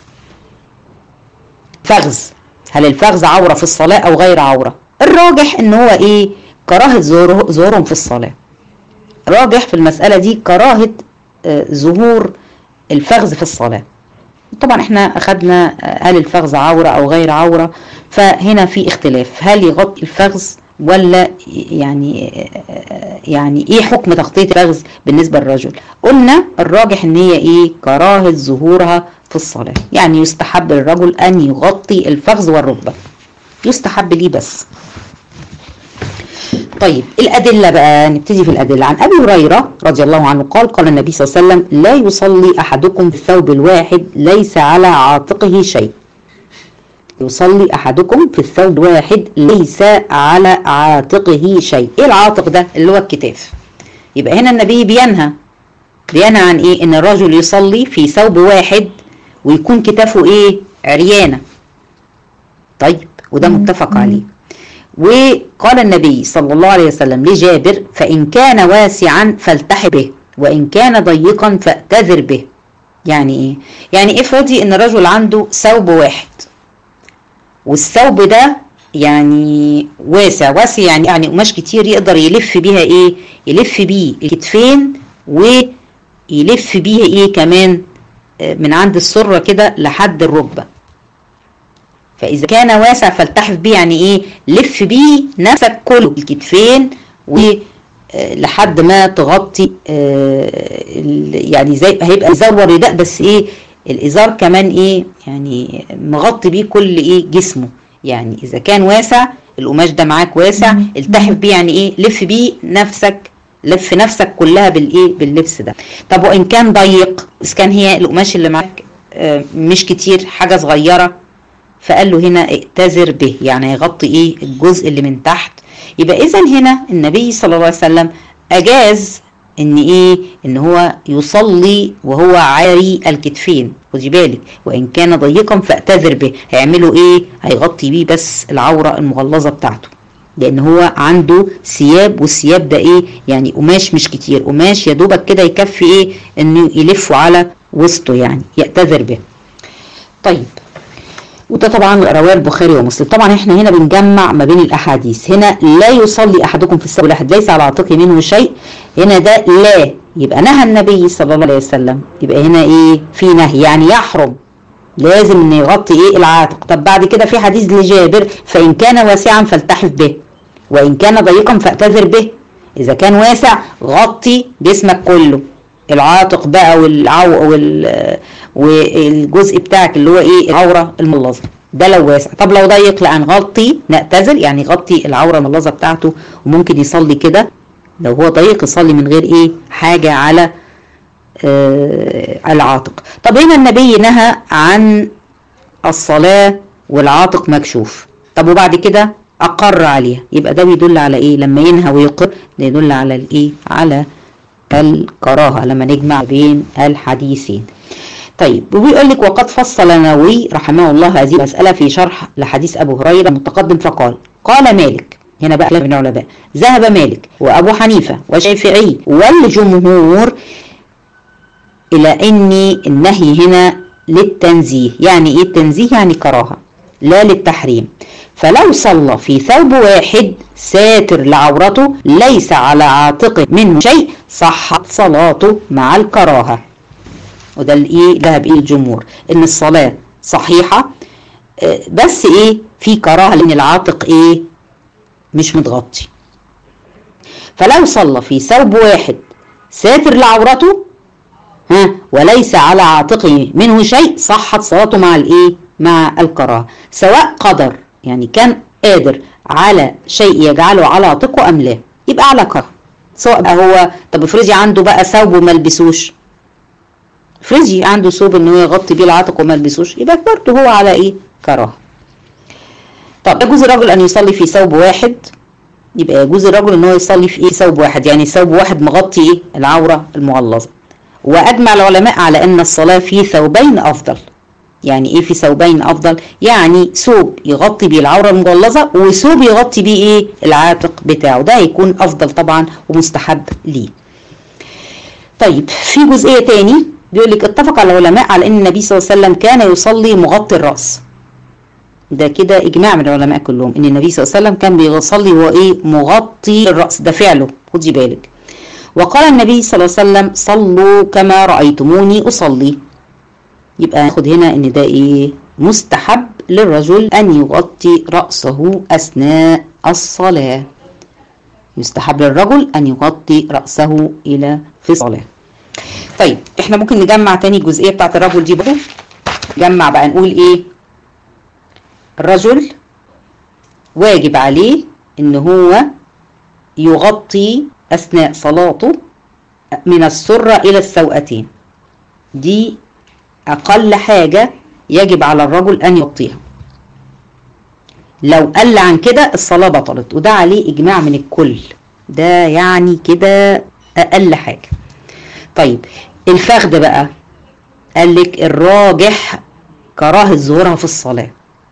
فخذ هل الفخذ عورة في الصلاة او غير عورة الراجح ان هو ايه كراهة ظهوره- ظهورهم في الصلاة راجح في المسألة دي كراهة آه، ظهور الفخذ في الصلاة طبعا احنا اخدنا آه، هل الفخذ عورة او غير عورة فهنا في اختلاف هل يغطي الفخذ ولا يعني آه، يعني ايه حكم تغطية الفخذ بالنسبة للرجل قلنا الراجح ان هي ايه كراهة ظهورها في الصلاة يعني يستحب للرجل ان يغطي الفخذ والركبة يستحب ليه بس طيب الأدلة بقى نبتدي في الأدلة عن أبي هريرة رضي الله عنه قال قال النبي صلى الله عليه وسلم لا يصلي أحدكم في الثوب الواحد ليس على عاتقه شيء يصلي أحدكم في الثوب الواحد ليس على عاتقه شيء إيه العاتق ده اللي هو الكتاف يبقى هنا النبي بينهى بينهى عن إيه إن الرجل يصلي في ثوب واحد ويكون كتافه إيه عريانة طيب وده متفق عليه وقال النبي صلى الله عليه وسلم لجابر فإن كان واسعا فالتح به وإن كان ضيقا فاعتذر به يعني ايه يعني افرضي ان الرجل عنده ثوب واحد والثوب ده يعني واسع واسع يعني يعني قماش كتير يقدر يلف بيها ايه يلف بيه الكتفين ويلف بيها ايه كمان آه، من عند السرة كده لحد الركبة فإذا كان واسع فالتحف بيه يعني إيه لف بيه نفسك كله الكتفين و آه، لحد ما تغطي آه، ال- يعني زي هيبقى ازار ورداء بس ايه الازار كمان ايه يعني مغطي بيه كل ايه جسمه يعني اذا كان واسع القماش ده معاك واسع التحف بيه يعني ايه لف بيه نفسك لف نفسك كلها بالايه باللبس ده طب وان كان ضيق اذا كان هي القماش اللي معاك آه، مش كتير حاجه صغيره فقال له هنا ائتذر به يعني هيغطي ايه الجزء اللي من تحت يبقى اذا هنا النبي صلى الله عليه وسلم اجاز ان ايه ان هو يصلي وهو عاري الكتفين خدي بالك وان كان ضيقا فاعتذر به هيعملوا ايه هيغطي بيه بس العوره المغلظه بتاعته لان هو عنده ثياب والثياب ده ايه يعني قماش مش كتير قماش يا دوبك كده يكفي ايه انه يلفه على وسطه يعني يعتذر به طيب وده طبعا رواه البخاري ومسلم طبعا احنا هنا بنجمع ما بين الاحاديث هنا لا يصلي احدكم في الثوب الواحد ليس على عاتقه منه شيء هنا ده لا يبقى نهى النبي صلى الله عليه وسلم يبقى هنا ايه في نهي يعني يحرم لازم ان يغطي ايه العاتق طب بعد كده في حديث لجابر فان كان واسعا فالتحف به وان كان ضيقا فاعتذر به اذا كان واسع غطي جسمك كله العاتق بقى والعو وال والجزء بتاعك اللي هو ايه العوره الملظه ده لو واسع طب لو ضيق لا نغطي نعتذر يعني غطي العوره الملظه بتاعته وممكن يصلي كده لو هو ضيق يصلي من غير ايه حاجه على آه العاتق طب هنا النبي نهى عن الصلاه والعاتق مكشوف طب وبعد كده اقر عليها يبقى ده بيدل على ايه لما ينهى ويقر ده يدل على الايه على الكراهه لما نجمع بين الحديثين طيب وبيقول لك وقد فصل النووي رحمه الله هذه المسألة في شرح لحديث أبو هريرة المتقدم فقال قال مالك هنا بقى من العلماء ذهب مالك وأبو حنيفة والشافعي والجمهور إلى أن النهي هنا للتنزيه يعني إيه التنزيه يعني كراهة لا للتحريم فلو صلى في ثوب واحد ساتر لعورته ليس على عاتقه منه شيء صحت صلاته مع الكراهه وده الايه ذهب اليه الجمهور ان الصلاه صحيحه آه، بس ايه في كراهه لان العاتق ايه مش متغطي فلو صلى في ثوب واحد ساتر لعورته ها وليس على عاتقه منه شيء صحت صلاته مع الايه مع الكراهه سواء قدر يعني كان قادر على شيء يجعله على عاتقه ام لا يبقى على كراهه سواء بقى هو طب افرضي عنده بقى ثوب وما لبسوش فريزي عنده ثوب ان هو يغطي بيه العاتق وما يلبسوش يبقى برضه هو على ايه كراهه طب يجوز الرجل ان يصلي في ثوب واحد يبقى يجوز الرجل ان هو يصلي في ايه ثوب واحد يعني ثوب واحد مغطي ايه العوره المغلظه واجمع العلماء على ان الصلاه في ثوبين افضل يعني ايه في ثوبين افضل يعني ثوب يغطي بيه العوره المغلظه وثوب يغطي بيه ايه العاتق بتاعه ده هيكون افضل طبعا ومستحب ليه طيب في جزئيه تاني بيقول لك اتفق العلماء على ان النبي صلى الله عليه وسلم كان يصلي مغطي الراس ده كده اجماع من العلماء كلهم ان النبي صلى الله عليه وسلم كان بيصلي وهو ايه مغطي الراس ده فعله خدي بالك وقال النبي صلى الله عليه وسلم صلوا كما رايتموني اصلي يبقى ناخد هنا ان ده ايه مستحب للرجل ان يغطي راسه اثناء الصلاه يستحب للرجل ان يغطي راسه الى في الصلاه طيب احنا ممكن نجمع تاني الجزئيه بتاعت الرجل دي برضه نجمع بقى نقول ايه الرجل واجب عليه ان هو يغطي اثناء صلاته من السره الى السوأتين دي اقل حاجه يجب على الرجل ان يغطيها لو قل عن كده الصلاه بطلت وده عليه اجماع من الكل ده يعني كده اقل حاجه طيب الفخذ بقى قال لك الراجح كراهه ظهورها في الصلاه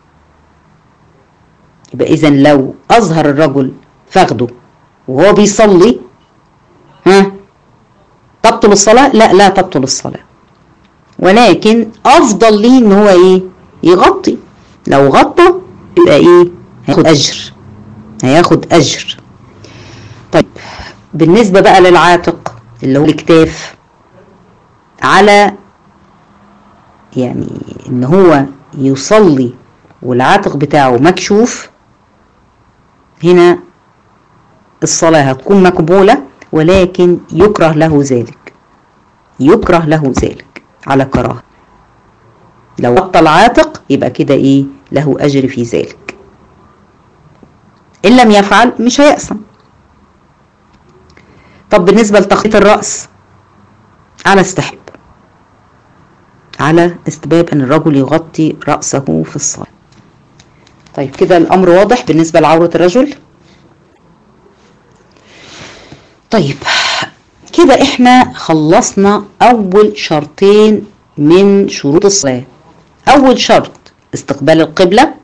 يبقى اذا لو اظهر الرجل فخده وهو بيصلي ها تبطل الصلاه لا لا تبطل الصلاه ولكن افضل ليه ان هو ايه يغطي لو غطى يبقى ايه هياخد اجر هياخد اجر طيب بالنسبه بقى للعاتق اللي هو الكتاف على يعني ان هو يصلي والعاتق بتاعه مكشوف هنا الصلاة هتكون مقبولة ولكن يكره له ذلك يكره له ذلك على كراهة لو غطى العاتق يبقى كده ايه له اجر في ذلك ان لم يفعل مش هيأسم طب بالنسبة لتخطيط الرأس على استحب على استباب ان الرجل يغطي رأسه في الصلاة طيب كده الامر واضح بالنسبة لعورة الرجل طيب كده احنا خلصنا اول شرطين من شروط الصلاة اول شرط استقبال القبلة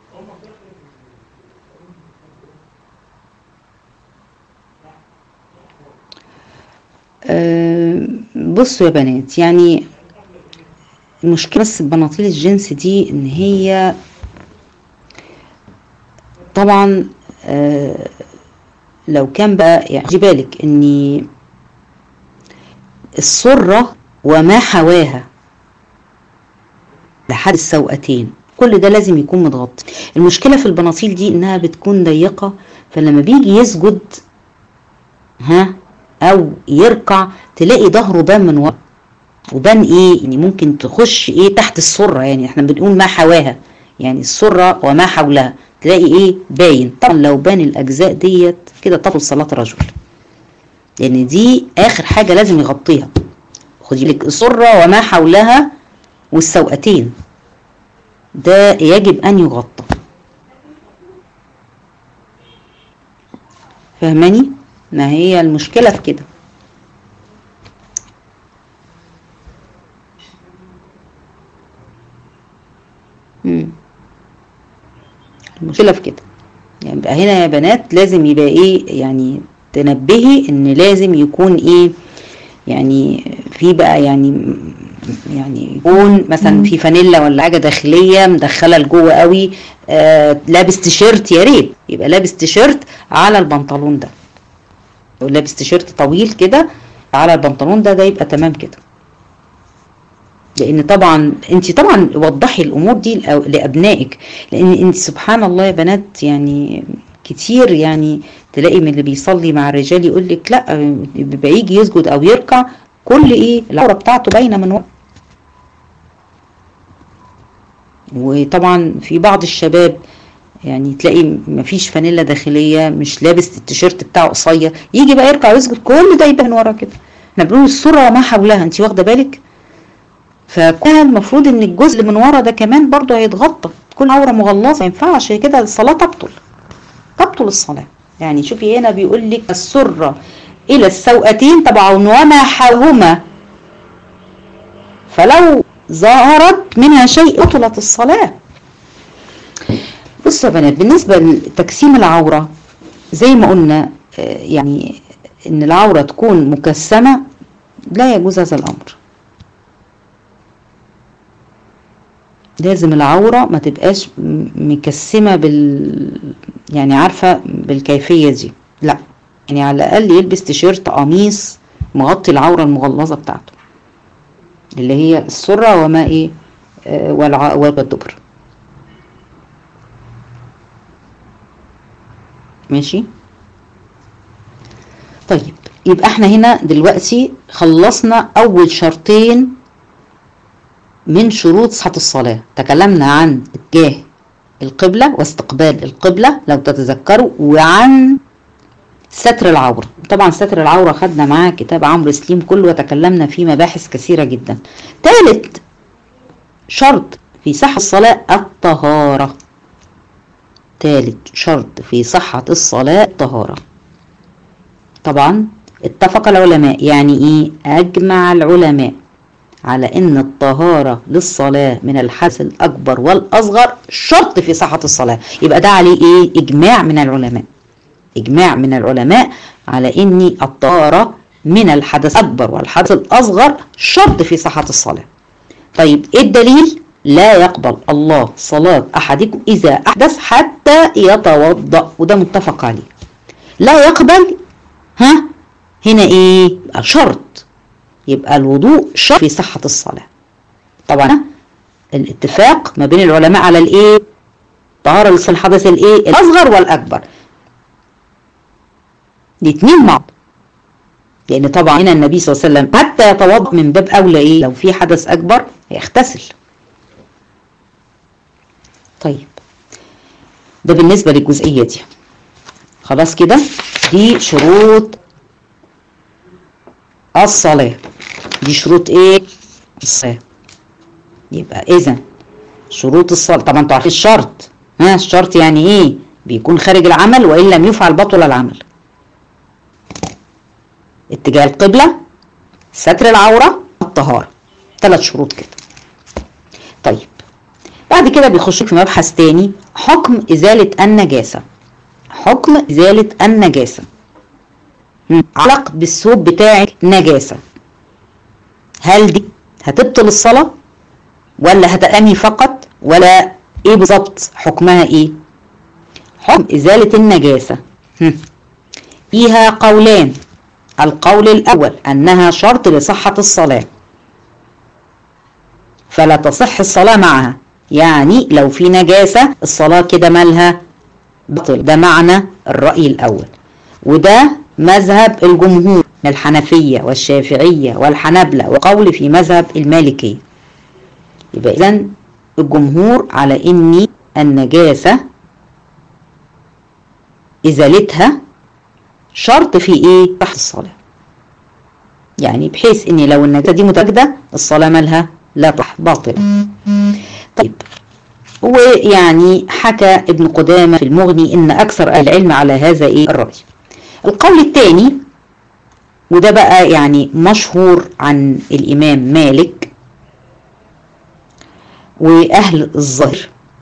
أه بصوا يا بنات يعني المشكلة بس بناطيل الجنس دي ان هي طبعا أه لو كان بقى يعني خدي بالك ان السرة وما حواها لحد السوأتين كل ده لازم يكون متغطي المشكلة في البناطيل دي انها بتكون ضيقة فلما بيجي يسجد ها او يركع تلاقي ظهره بان من ورا وبان ايه يعني ممكن تخش ايه تحت السرة يعني احنا بنقول ما حواها يعني السرة وما حولها تلاقي ايه باين طبعا لو بان الاجزاء ديت كده تبطل صلاة الرجل لان دي اخر حاجة لازم يغطيها خدي بالك السرة وما حولها والسوأتين ده يجب ان يغطى فهماني ما هي المشكلة في كده مم. المشكلة في كده يعني بقى هنا يا بنات لازم يبقى ايه يعني تنبهي ان لازم يكون ايه يعني في بقى يعني يعني يكون مثلا في فانيلا ولا حاجه داخليه مدخله لجوه قوي آه لابس تيشيرت يا ريت يبقى لابس تيشيرت على البنطلون ده لو لابس تيشيرت طويل كده على البنطلون ده ده يبقى تمام كده لان طبعا انت طبعا وضحي الامور دي لابنائك لان انت سبحان الله يا بنات يعني كتير يعني تلاقي من اللي بيصلي مع الرجال يقول لك لا بيبقى يجي يسجد او يركع كل ايه العوره بتاعته باينه من ورا وطبعا في بعض الشباب يعني تلاقي مفيش فانيلا داخليه مش لابس التيشيرت بتاعه قصير يجي بقى يركع ويسجد كل ده يبان ورا كده احنا بنقول السره وما حولها انت واخده بالك فكان المفروض ان الجزء من ورا ده كمان برضه هيتغطى تكون عوره مغلظه ما ينفعش كده الصلاه تبطل تبطل الصلاه يعني شوفي هنا بيقول لك السره الى السوأتين طبعا وما حولهما فلو ظهرت منها شيء بطلت الصلاه بصوا يا بنات بالنسبه لتجسيم العوره زي ما قلنا يعني ان العوره تكون مكسمه لا يجوز هذا الامر لازم العورة ما تبقاش م- مكسمة بال يعني عارفة بالكيفية دي لا يعني على الأقل يلبس تيشيرت قميص مغطي العورة المغلظة بتاعته اللي هي السرة وما ايه آه، والع... والدبر ماشي طيب يبقى احنا هنا دلوقتي خلصنا اول شرطين من شروط صحة الصلاة تكلمنا عن اتجاه القبلة واستقبال القبلة لو تتذكروا وعن ستر العورة طبعا ستر العورة خدنا معاه كتاب عمرو سليم كله وتكلمنا فيه مباحث كثيرة جدا ثالث شرط في صحة الصلاة الطهارة ثالث شرط في صحة الصلاة الطهارة طبعا اتفق العلماء يعني ايه اجمع العلماء على ان الطهارة للصلاة من الحدث الاكبر والاصغر شرط في صحة الصلاة يبقى ده عليه ايه اجماع من العلماء اجماع من العلماء على ان الطهارة من الحدث الاكبر والحدث الاصغر شرط في صحة الصلاة طيب ايه الدليل لا يقبل الله صلاة احدكم اذا احدث حتى يتوضأ وده متفق عليه لا يقبل ها هنا ايه يبقى شرط يبقى الوضوء شرط في صحة الصلاة طبعا الاتفاق ما بين العلماء على الايه طهارة الحدث الايه الاصغر والاكبر الاثنين مع بعض لان طبعا هنا النبي صلى الله عليه وسلم حتى يتوضا من باب اولى ايه لو في حدث اكبر هيغتسل طيب ده بالنسبه للجزئيه دي خلاص كده دي شروط الصلاه دي شروط ايه الصلاه يبقى اذا شروط الصلاه طبعا انتوا عارفين الشرط ها الشرط يعني ايه بيكون خارج العمل وان لم يفعل بطل العمل اتجاه القبلة ستر العورة الطهارة ثلاث شروط كده طيب بعد كده بيخش في مبحث تاني حكم إزالة النجاسة حكم إزالة النجاسة مم. علق بالثوب بتاعك نجاسة هل دي هتبطل الصلاة ولا هتأمي فقط ولا ايه بالظبط حكمها ايه حكم إزالة النجاسة هم. فيها قولان القول الأول أنها شرط لصحة الصلاة فلا تصح الصلاة معها يعني لو في نجاسة الصلاة كده مالها بطل ده معنى الرأي الأول وده مذهب الجمهور من الحنفية والشافعية والحنبلة وقول في مذهب المالكية يبقى إذا الجمهور على إن النجاسة إزالتها شرط في ايه تحت الصلاة يعني بحيث ان لو النجاسة دي متواجدة الصلاة مالها لا تحت باطلة طيب ويعني حكى ابن قدامة في المغني ان اكثر اهل العلم على هذا ايه الرأي القول الثاني وده بقى يعني مشهور عن الامام مالك واهل الظاهر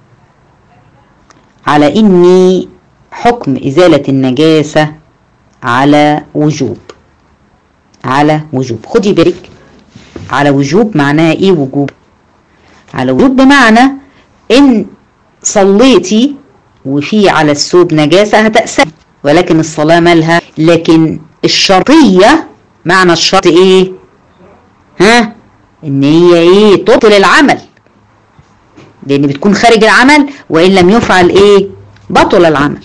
على ان حكم ازالة النجاسة على وجوب على وجوب خدي بالك على وجوب معناها ايه وجوب على وجوب بمعنى ان صليتي وفي على الثوب نجاسة هتأسف ولكن الصلاة مالها لكن الشرطية معنى الشرط ايه ها ان هي ايه تبطل العمل لان بتكون خارج العمل وان لم يفعل ايه بطل العمل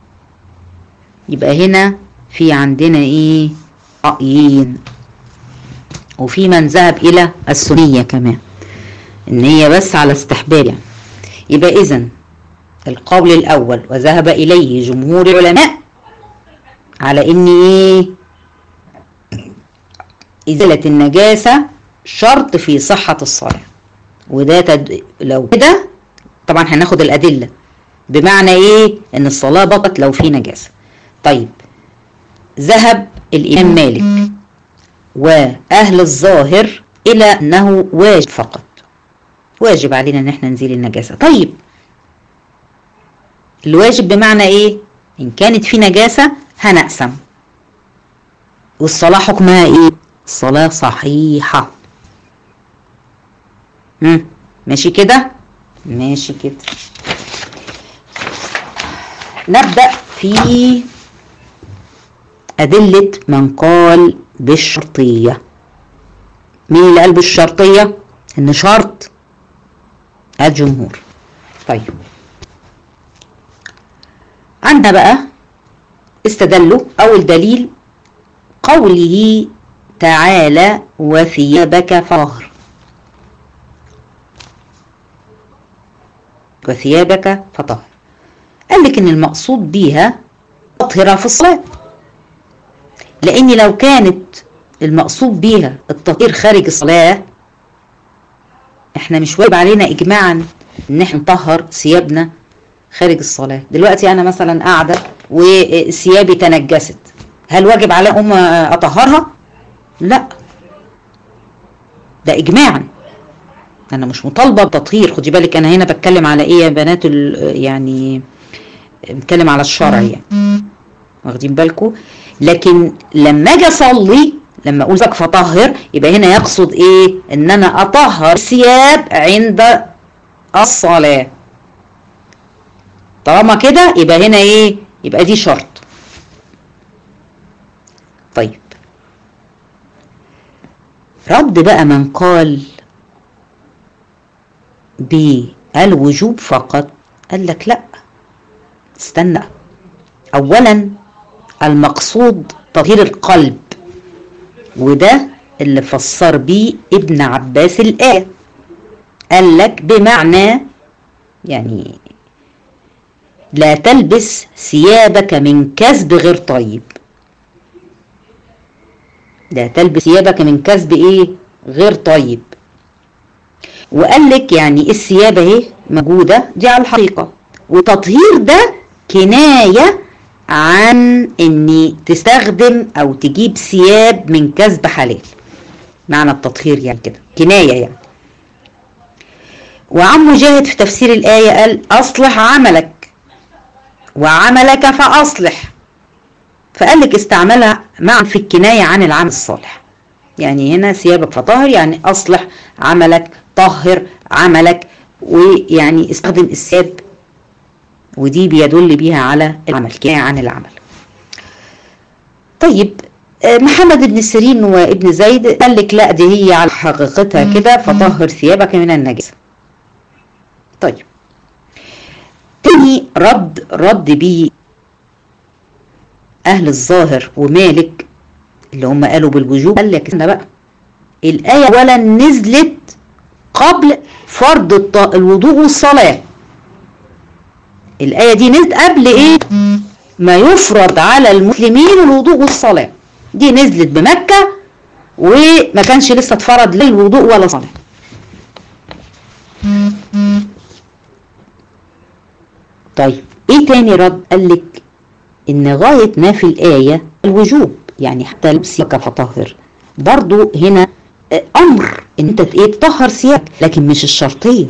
يبقى هنا في عندنا ايه رأيين وفي من ذهب الى السنية كمان ان هي بس على استحباب يعني يبقى اذا القول الاول وذهب اليه جمهور العلماء على ان ايه ازالة النجاسة شرط في صحة الصلاة وده تد... لو كده طبعا هناخد الادلة بمعنى ايه ان الصلاة بطلت لو في نجاسة طيب ذهب الإمام مالك وأهل الظاهر إلى أنه واجب فقط واجب علينا أن احنا نزيل النجاسة طيب الواجب بمعنى إيه إن كانت في نجاسة هنقسم والصلاة حكمها إيه الصلاة صحيحة مم. ماشي كده ماشي كده نبدأ في أدلة من قال بالشرطية مين اللي قال بالشرطية إن شرط الجمهور طيب عندنا بقى استدلوا أول دليل قوله تعالى وثيابك فطهر وثيابك فطهر قال لك ان المقصود بيها تطهيرها في الصلاة لان لو كانت المقصود بيها التطهير خارج الصلاة احنا مش واجب علينا اجماعا ان احنا نطهر ثيابنا خارج الصلاة دلوقتي انا مثلا قاعدة وثيابي تنجست هل واجب علي ام اطهرها لا ده اجماعا انا مش مطالبه بتطهير خدي بالك انا هنا بتكلم على ايه يا بنات يعني بتكلم على الشرع يعني واخدين بالكم لكن لما اجي اصلي لما اقول لك فطهر يبقى هنا يقصد ايه ان انا اطهر الثياب عند الصلاه طالما كده يبقى هنا ايه يبقى دي شرط طيب رد بقى من قال بالوجوب فقط قال لك لا استنى اولا المقصود تطهير القلب وده اللي فسر بيه ابن عباس الآية قال لك بمعنى يعني لا تلبس ثيابك من كسب غير طيب لا تلبس ثيابك من كسب ايه غير طيب وقال لك يعني الثياب اهي موجوده دي على الحقيقه وتطهير ده كنايه عن اني تستخدم او تجيب ثياب من كسب حلال معنى التطهير يعني كده كنايه يعني وعن مجاهد في تفسير الايه قال اصلح عملك وعملك فاصلح فقال لك استعملها معا في الكنايه عن العمل الصالح يعني هنا ثيابك فطهر يعني اصلح عملك طهر عملك ويعني استخدم الثياب ودي بيدل بيها على العمل كناية عن العمل طيب محمد بن سيرين وابن زيد قال لك لا دي هي على حقيقتها كده فطهر ثيابك من النجاسة طيب تاني رد رد بيه اهل الظاهر ومالك اللي هم قالوا بالوجوب قال لك استنى بقى الايه اولا نزلت قبل فرض الوضوء والصلاه الايه دي نزلت قبل ايه ما يفرض على المسلمين الوضوء والصلاه دي نزلت بمكه وما كانش لسه اتفرض لا الوضوء ولا صلاه طيب ايه تاني رد قال لك ان غايه ما في الايه الوجوب يعني حتى لبسك فطهر برضو هنا امر ان انت ايه تطهر ثيابك لكن مش الشرطيه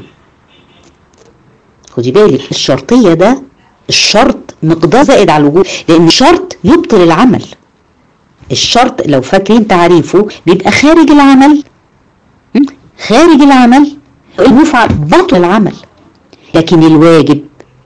خدي بالك الشرطيه ده الشرط مقدار زائد على الوجوب لان الشرط يبطل العمل الشرط لو فاكرين تعريفه بيبقى خارج العمل خارج العمل يفعل بطل العمل لكن الواجب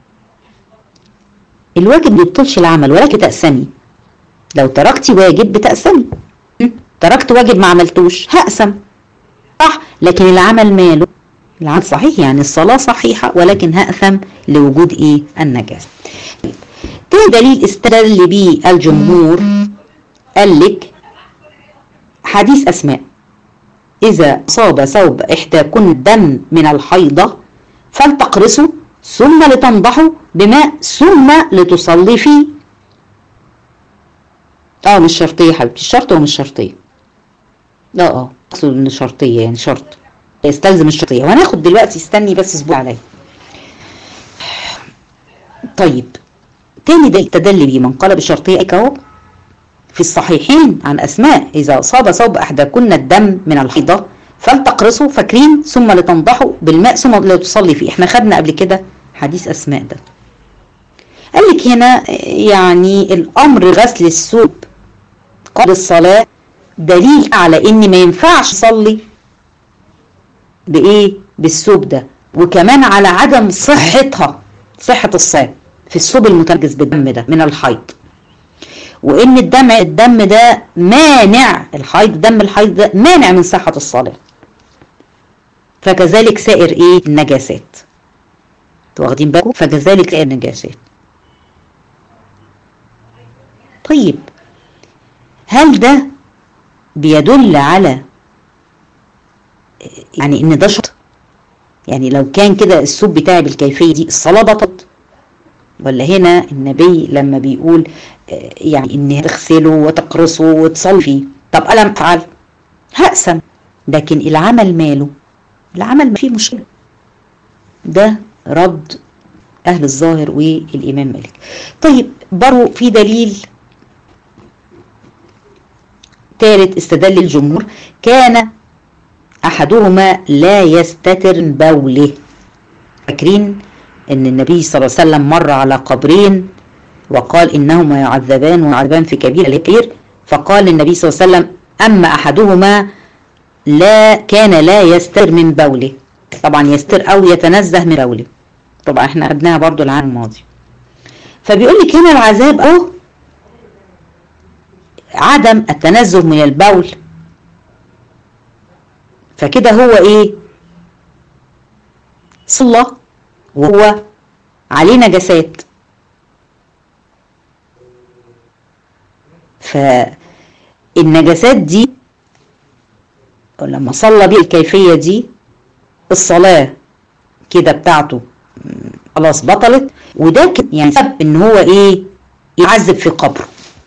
الواجب ما يبطلش العمل ولكن تأسمي لو تركتي واجب بتأسمي تركت واجب ما عملتوش هأسم صح لكن العمل ماله العمل صحيح يعني الصلاة صحيحة ولكن هأثم لوجود ايه النجاسة تاني دليل استدل بيه الجمهور قال لك حديث أسماء إذا صاب ثوب إحداكن الدم من الحيضة فلتقرصه ثم لتنضحه بماء ثم لتصلي فيه اه مش شرطية يا حبيبتي الشرط هو مش شرطية اه اه اقصد ان شرطية يعني شرط يستلزم الشرطية وهناخد دلوقتي استني بس اسبوع عليا طيب تاني ده تدل بيه من قال بالشرطية اهو في الصحيحين عن اسماء اذا اصاب ثوب احداكن الدم من الحيضة فلتقرصوا فاكرين ثم لتنضحوا بالماء ثم لتصلي فيه احنا خدنا قبل كده حديث اسماء ده قال لك هنا يعني الامر غسل الثوب قبل الصلاه دليل على ان ما ينفعش اصلي بايه بالثوب ده وكمان على عدم صحتها صحة الصلاة في الثوب المتنجس بالدم ده من الحيض وان الدم الدم ده مانع الحيض دم الحيض ده مانع من صحة الصلاة فكذلك سائر ايه النجاسات واخدين بالكم فكذلك سائر النجاسات طيب هل ده بيدل على يعني ان ده شرط يعني لو كان كده الثوب بتاعي بالكيفية دي الصلاة بطلت ولا هنا النبي لما بيقول يعني ان تغسله وتقرصه وتصلي فيه طب ألم أفعل هأسم لكن العمل ماله العمل ما فيه مشكلة ده رد أهل الظاهر والإمام مالك طيب برضو في دليل ثالث استدل الجمهور كان أحدهما لا يستتر من بوله فاكرين ان النبي صلى الله عليه وسلم مر على قبرين وقال انهما يعذبان ويعذبان في كبير الكبير فقال النبي صلى الله عليه وسلم اما احدهما لا كان لا يستر من بوله طبعا يستر او يتنزه من بوله طبعا احنا خدناها برضو العام الماضي فبيقول لك هنا العذاب اهو عدم التنزه من البول فكده هو ايه صلى وهو عليه نجاسات فالنجاسات دي لما صلى بيه الكيفية دي الصلاة كده بتاعته خلاص بطلت وده يعني سبب ان هو ايه يعذب في قبره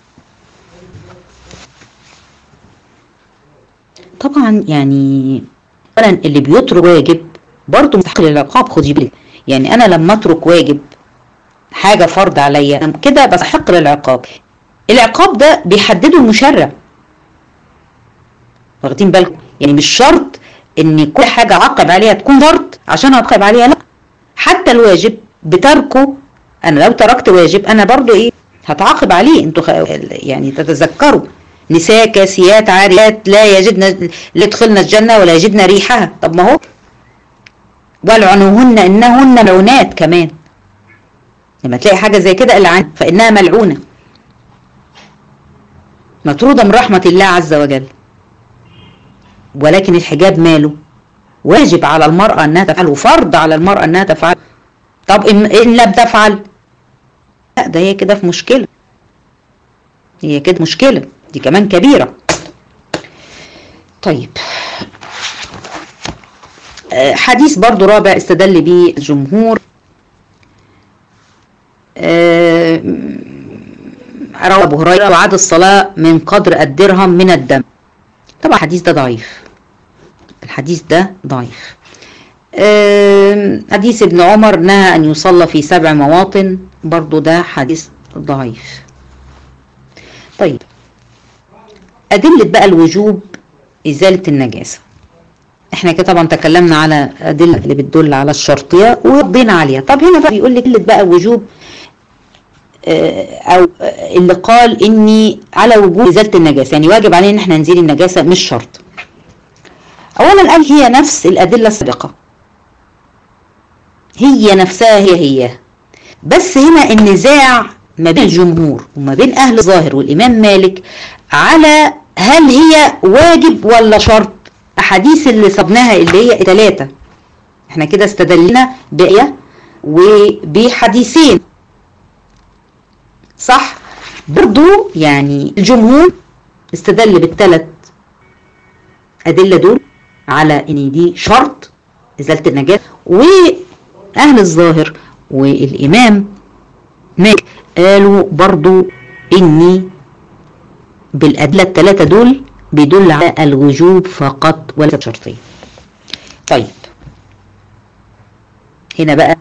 طبعا يعني اولا اللي بيترك واجب برضه مستحق للعقاب خدي بالك يعني انا لما اترك واجب حاجة فرض عليا كده بستحق للعقاب العقاب ده بيحدده المشرع واخدين بالكم يعني مش شرط ان كل حاجة عاقب عليها تكون فرض عشان اعاقب عليها لا حتى الواجب بتركه انا لو تركت واجب انا برضو ايه هتعاقب عليه انتوا خ... يعني تتذكروا نساء كاسيات عاريات لا يجدن لا يدخلن الجنة ولا يجدن ريحها طب ما هو والعنوهن انهن ملعونات كمان لما تلاقي حاجة زي كده العن فإنها ملعونة مطرودة من رحمة الله عز وجل ولكن الحجاب ماله واجب على المرأة أنها تفعله فرض على المرأة أنها تفعله طب إن, إن لم تفعل لا ده هي كده في مشكلة هي كده مشكلة دي كمان كبيرة طيب حديث برضو رابع استدل به الجمهور روى ابو هريره وعاد الصلاه من قدر الدرهم من الدم طبعا الحديث ده ضعيف الحديث ده ضعيف حديث ابن عمر نهى ان يصلى في سبع مواطن برضو ده حديث ضعيف طيب أدلة بقى الوجوب إزالة النجاسة احنا كده طبعا تكلمنا على أدلة اللي بتدل على الشرطية وردينا عليها طب هنا بقى بيقول لك أدلة بقى وجوب او اللي قال اني على وجوب ازاله النجاسه يعني واجب علينا ان احنا نزيل النجاسه مش شرط اولا قال هي نفس الادله السابقه هي نفسها هي هي بس هنا النزاع ما بين الجمهور وما بين اهل الظاهر والامام مالك على هل هي واجب ولا شرط احاديث اللي صبناها اللي هي ثلاثه احنا كده استدلنا بآية وبحديثين صح برضو يعني الجمهور استدل بالثلاث أدلة دول على إن دي شرط إزالة النجاة وأهل الظاهر والإمام مالك قالوا برضو إني بالأدلة الثلاثة دول بيدل على الوجوب فقط وليس شرطية طيب هنا بقى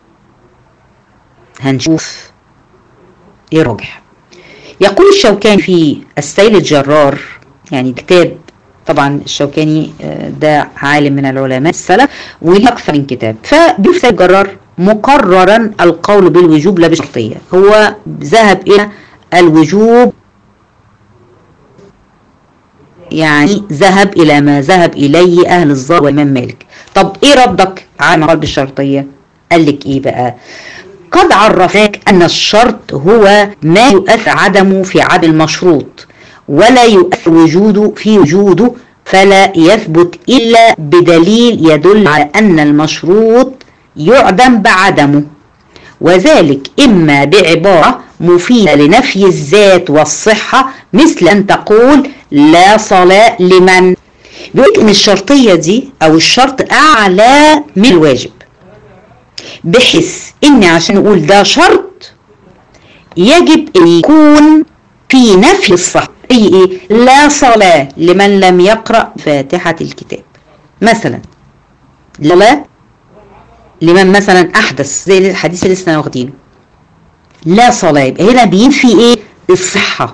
هنشوف ايه راجح يقول الشوكاني في السيل الجرار يعني كتاب طبعا الشوكاني ده عالم من العلماء السلف وليه اكثر من كتاب فبيقول السيل الجرار مقررا القول بالوجوب لا بشرطيه هو ذهب الى الوجوب يعني ذهب الى ما ذهب اليه اهل الظاهر والامام مالك طب ايه ردك على قلب الشرطيه قال لك ايه بقى قد عرفاك ان الشرط هو ما يؤثر عدمه في عدم المشروط ولا يؤثر وجوده في وجوده فلا يثبت الا بدليل يدل على ان المشروط يعدم بعدمه وذلك اما بعباره مفيده لنفي الذات والصحه مثل ان تقول لا صلاه لمن بيقول ان الشرطيه دي او الشرط اعلى من الواجب بحيث ان عشان نقول ده شرط يجب ان يكون في نفي الصحة اي ايه لا صلاة لمن لم يقرأ فاتحة الكتاب مثلا لا لمن مثلا احدث زي الحديث اللي لسه واخدينه لا صلاة يبقى هنا بينفي ايه الصحة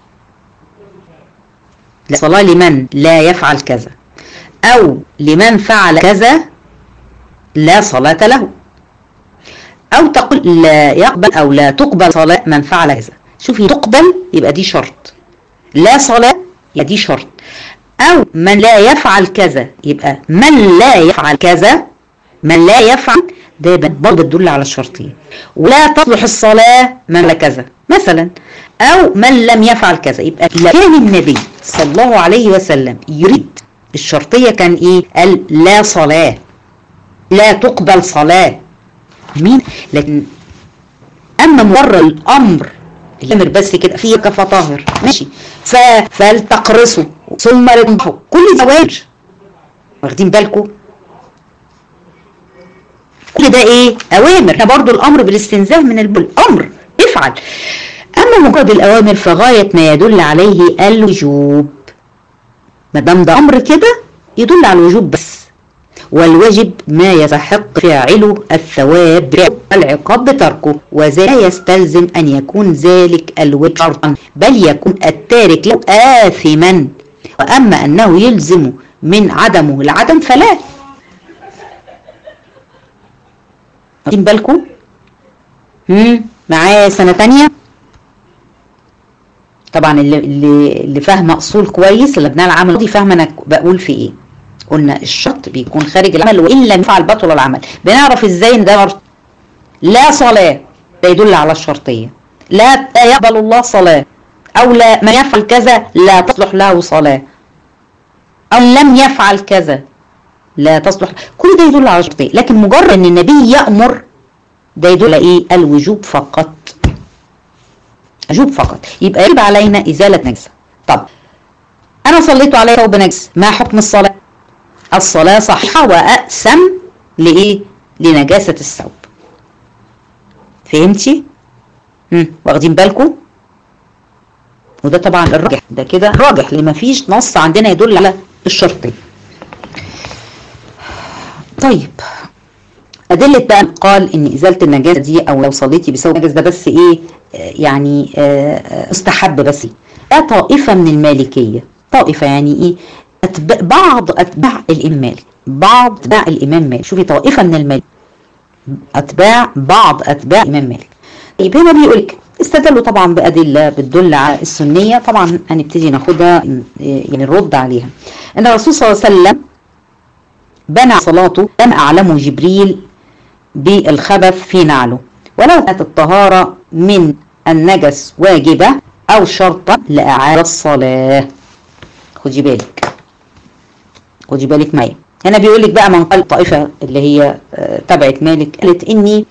لا صلاة لمن لا يفعل كذا او لمن فعل كذا لا صلاة له او تقول لا يقبل او لا تقبل صلاة من فعل كذا شوفي تقبل يبقى دي شرط لا صلاة يبقى دي شرط او من لا يفعل كذا يبقى من لا يفعل كذا من لا يفعل ده برضه بتدل على الشرطين ولا تصلح الصلاة من لا كذا مثلا او من لم يفعل كذا يبقى كان النبي صلى الله عليه وسلم يريد الشرطية كان ايه قال لا صلاة لا تقبل صلاة مين لكن اما مجرد الامر الامر بس كده فيه كفطاهر ماشي ف فلتقرصوا ثم لتنحوا كل زواج واخدين بالكم كل ده ايه اوامر احنا برضو الامر بالاستنزاف من الامر افعل اما مجرد الاوامر فغايه ما يدل عليه الوجوب ما دام ده امر كده يدل على الوجوب بس والواجب ما يستحق فاعله الثواب والعقاب بتركه وذا يستلزم أن يكون ذلك الواجب شرطا بل يكون التارك له آثما وأما أنه يلزم من عدمه العدم فلا واخدين بالكم؟ امم معايا سنة تانية طبعا اللي اللي اللي فاهمه اصول كويس اللي ابناء العمل دي فاهمه انا بقول في ايه قلنا الشرط بيكون خارج العمل وان لم يفعل بطل العمل بنعرف ازاي ان ده شرط لا صلاه ده يدل على الشرطيه لا يقبل الله صلاه او لا من يفعل كذا لا تصلح له صلاه او لم يفعل كذا لا تصلح كل ده يدل على الشرطيه لكن مجرد ان النبي يامر ده يدل على ايه الوجوب فقط وجوب فقط يبقى يجب علينا ازاله نجسه طب انا صليت عليه ثوب نجس ما حكم الصلاه الصلاه صحيحه واقسم لايه لنجاسه الثوب فهمتي امم واخدين بالكم وده طبعا الراجح ده كده راجح لما فيش نص عندنا يدل على الشرطين طيب أدلة بقى قال إن إزالة النجاسة دي أو لو صليتي بثوب نجس ده بس إيه يعني مستحب بس ده طائفة من المالكية طائفة يعني إيه أتباع بعض أتباع الإمام مالك بعض أتباع الإمام مالك شوفي طائفة من المالك أتباع بعض أتباع الإمام مالك طيب هنا بيقول استدلوا طبعا بأدلة بتدل على السنية طبعا هنبتدي ناخدها يعني نرد عليها ان الرسول صلى الله عليه وسلم بنى صلاته لم أعلمه جبريل بالخبث في نعله ولو كانت الطهارة من النجس واجبة أو شرطا لأعاد الصلاة خدي بالك خدي بالك معايا هنا بيقول لك بقى من قال الطائفة اللي هي تبعت مالك قالت إني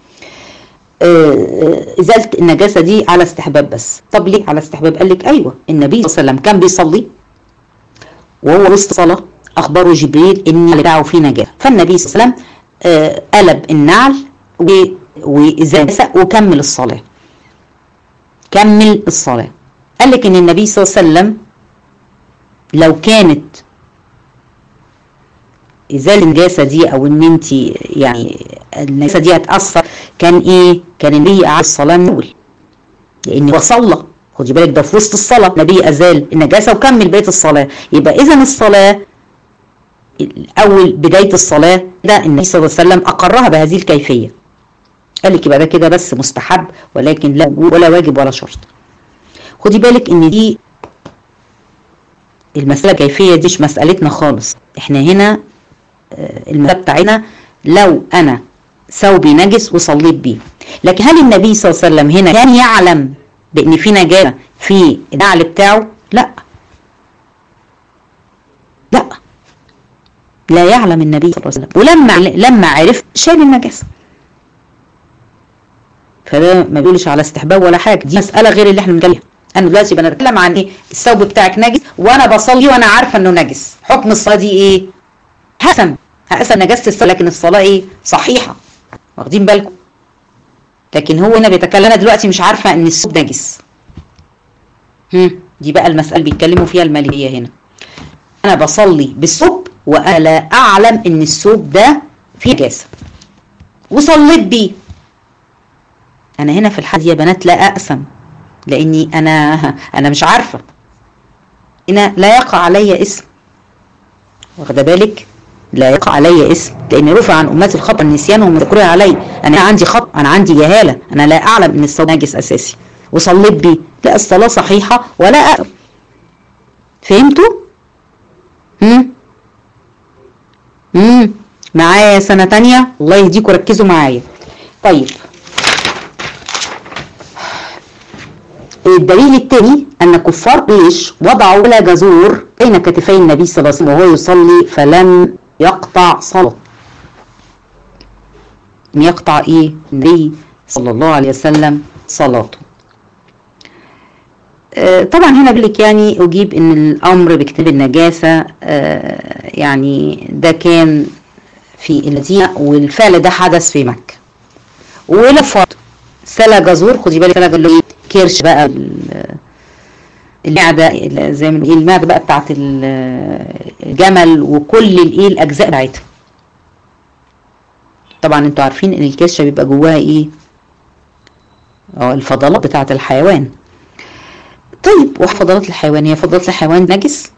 إزالة النجاسة دي على استحباب بس طب ليه على استحباب قال لك أيوة النبي صلى الله عليه وسلم كان بيصلي وهو وسط صلاة أخبره جبريل إن بتاعه فيه نجاسة فالنبي صلى الله عليه وسلم قلب النعل وإزالة وكمل الصلاة كمل الصلاة قال لك إن النبي صلى الله عليه وسلم لو كانت إزالة النجاسة دي أو إن أنت يعني النجاسة دي هتأثر كان إيه؟ كان النبي قعد الصلاة من الأول لأن هو صلى خدي بالك ده في وسط الصلاة النبي أزال النجاسة وكمل بقية الصلاة يبقى إذا الصلاة أول بداية الصلاة ده النبي صلى الله عليه وسلم أقرها بهذه الكيفية قال لك يبقى ده كده بس مستحب ولكن لا ولا واجب ولا شرط خدي بالك ان دي المسألة الكيفية دي مش مسألتنا خالص احنا هنا المسألة بتاعتنا لو انا ثوبي نجس وصليت بيه لكن هل النبي صلى الله عليه وسلم هنا كان يعلم بان في نجاسة في النعل بتاعه لا لا لا يعلم النبي صلى الله عليه وسلم ولما لما عرف شال النجاسة فده ما بيقولش على استحباب ولا حاجة دي مسألة غير اللي احنا بنتكلم انا دلوقتي بنتكلم عن ايه الثوب بتاعك نجس وانا بصلي وانا عارفه انه نجس حكم الصلاه دي ايه هقسم هقسم نجاسه الصلاه لكن الصلاه ايه صحيحه واخدين بالكم لكن هو هنا بيتكلم انا دلوقتي مش عارفه ان الثوب نجس هم دي بقى المساله اللي بيتكلموا فيها المالكيه هنا انا بصلي بالثوب وانا لا اعلم ان الثوب ده فيه نجاسه وصليت بيه انا هنا في الحاله دي يا بنات لا اقسم لاني انا انا مش عارفه هنا لا يقع علي اسم واخده بالك لا يقع علي اسم لان رفع عن امتي الخطا النسيان وما تكره علي انا عندي خطا انا عندي جهاله انا لا اعلم ان الصلاه نجس اساسي وصليت بيه لا الصلاه صحيحه ولا أقل. فهمتوا امم امم معايا سنه تانية الله يهديكم ركزوا معايا طيب الدليل الثاني أن كفار قريش وضعوا ولا جزور بين كتفي النبي صلى الله عليه وسلم وهو يصلي فلم يقطع صلاة يقطع إيه؟ النبي صلى الله عليه وسلم صلاته آه طبعا هنا بيقول لك يعني أجيب إن الأمر باكتب النجاسة آه يعني ده كان في المدينة والفعل ده حدث في مكة ولفظ سلا جزور خدي بالك سلا جزور ايه كرش بقى المعده زي ما بنقول المعده بقى بتاعت الجمل وكل الايه الاجزاء بتاعتها طبعا انتوا عارفين ان الكرشه بيبقى جواها ايه اه الفضلات بتاعت الحيوان طيب وفضلات الحيوان هي فضلات الحيوان نجس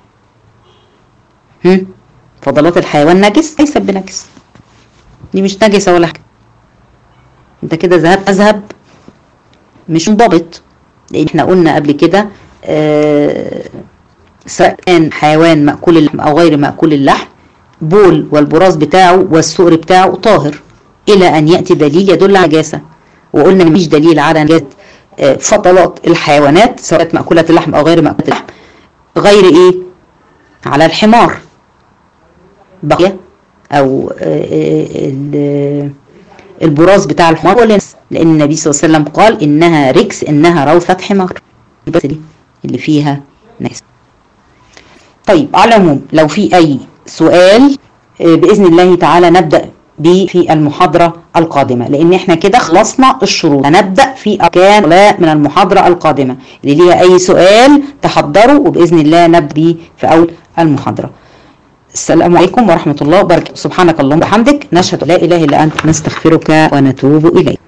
هم فضلات الحيوان نجس ليست بنجس دي مش نجسه ولا حاجه انت كده ذهبت اذهب مش منضبط لان احنا قلنا قبل كده آه سواء كان حيوان مأكول اللحم او غير مأكول اللحم بول والبراز بتاعه والسؤر بتاعه طاهر الى ان ياتي دليل يدل على نجاسه وقلنا ان مفيش دليل على نجاسه آه فضلات الحيوانات سواء مأكولة اللحم او غير مأكولة اللحم غير ايه على الحمار بقية او آه البراز بتاع الحمار ولا لان النبي صلى الله عليه وسلم قال انها ركس انها روثة حمار بس دي اللي فيها ناس طيب على العموم لو في اي سؤال باذن الله تعالى نبدا به في المحاضره القادمه لان احنا كده خلصنا الشروط هنبدا في اركان من المحاضره القادمه اللي ليها اي سؤال تحضروا وباذن الله نبدا به في اول المحاضره السلام عليكم ورحمة الله وبركاته سبحانك اللهم وبحمدك نشهد لا إله إلا أنت نستغفرك ونتوب إليك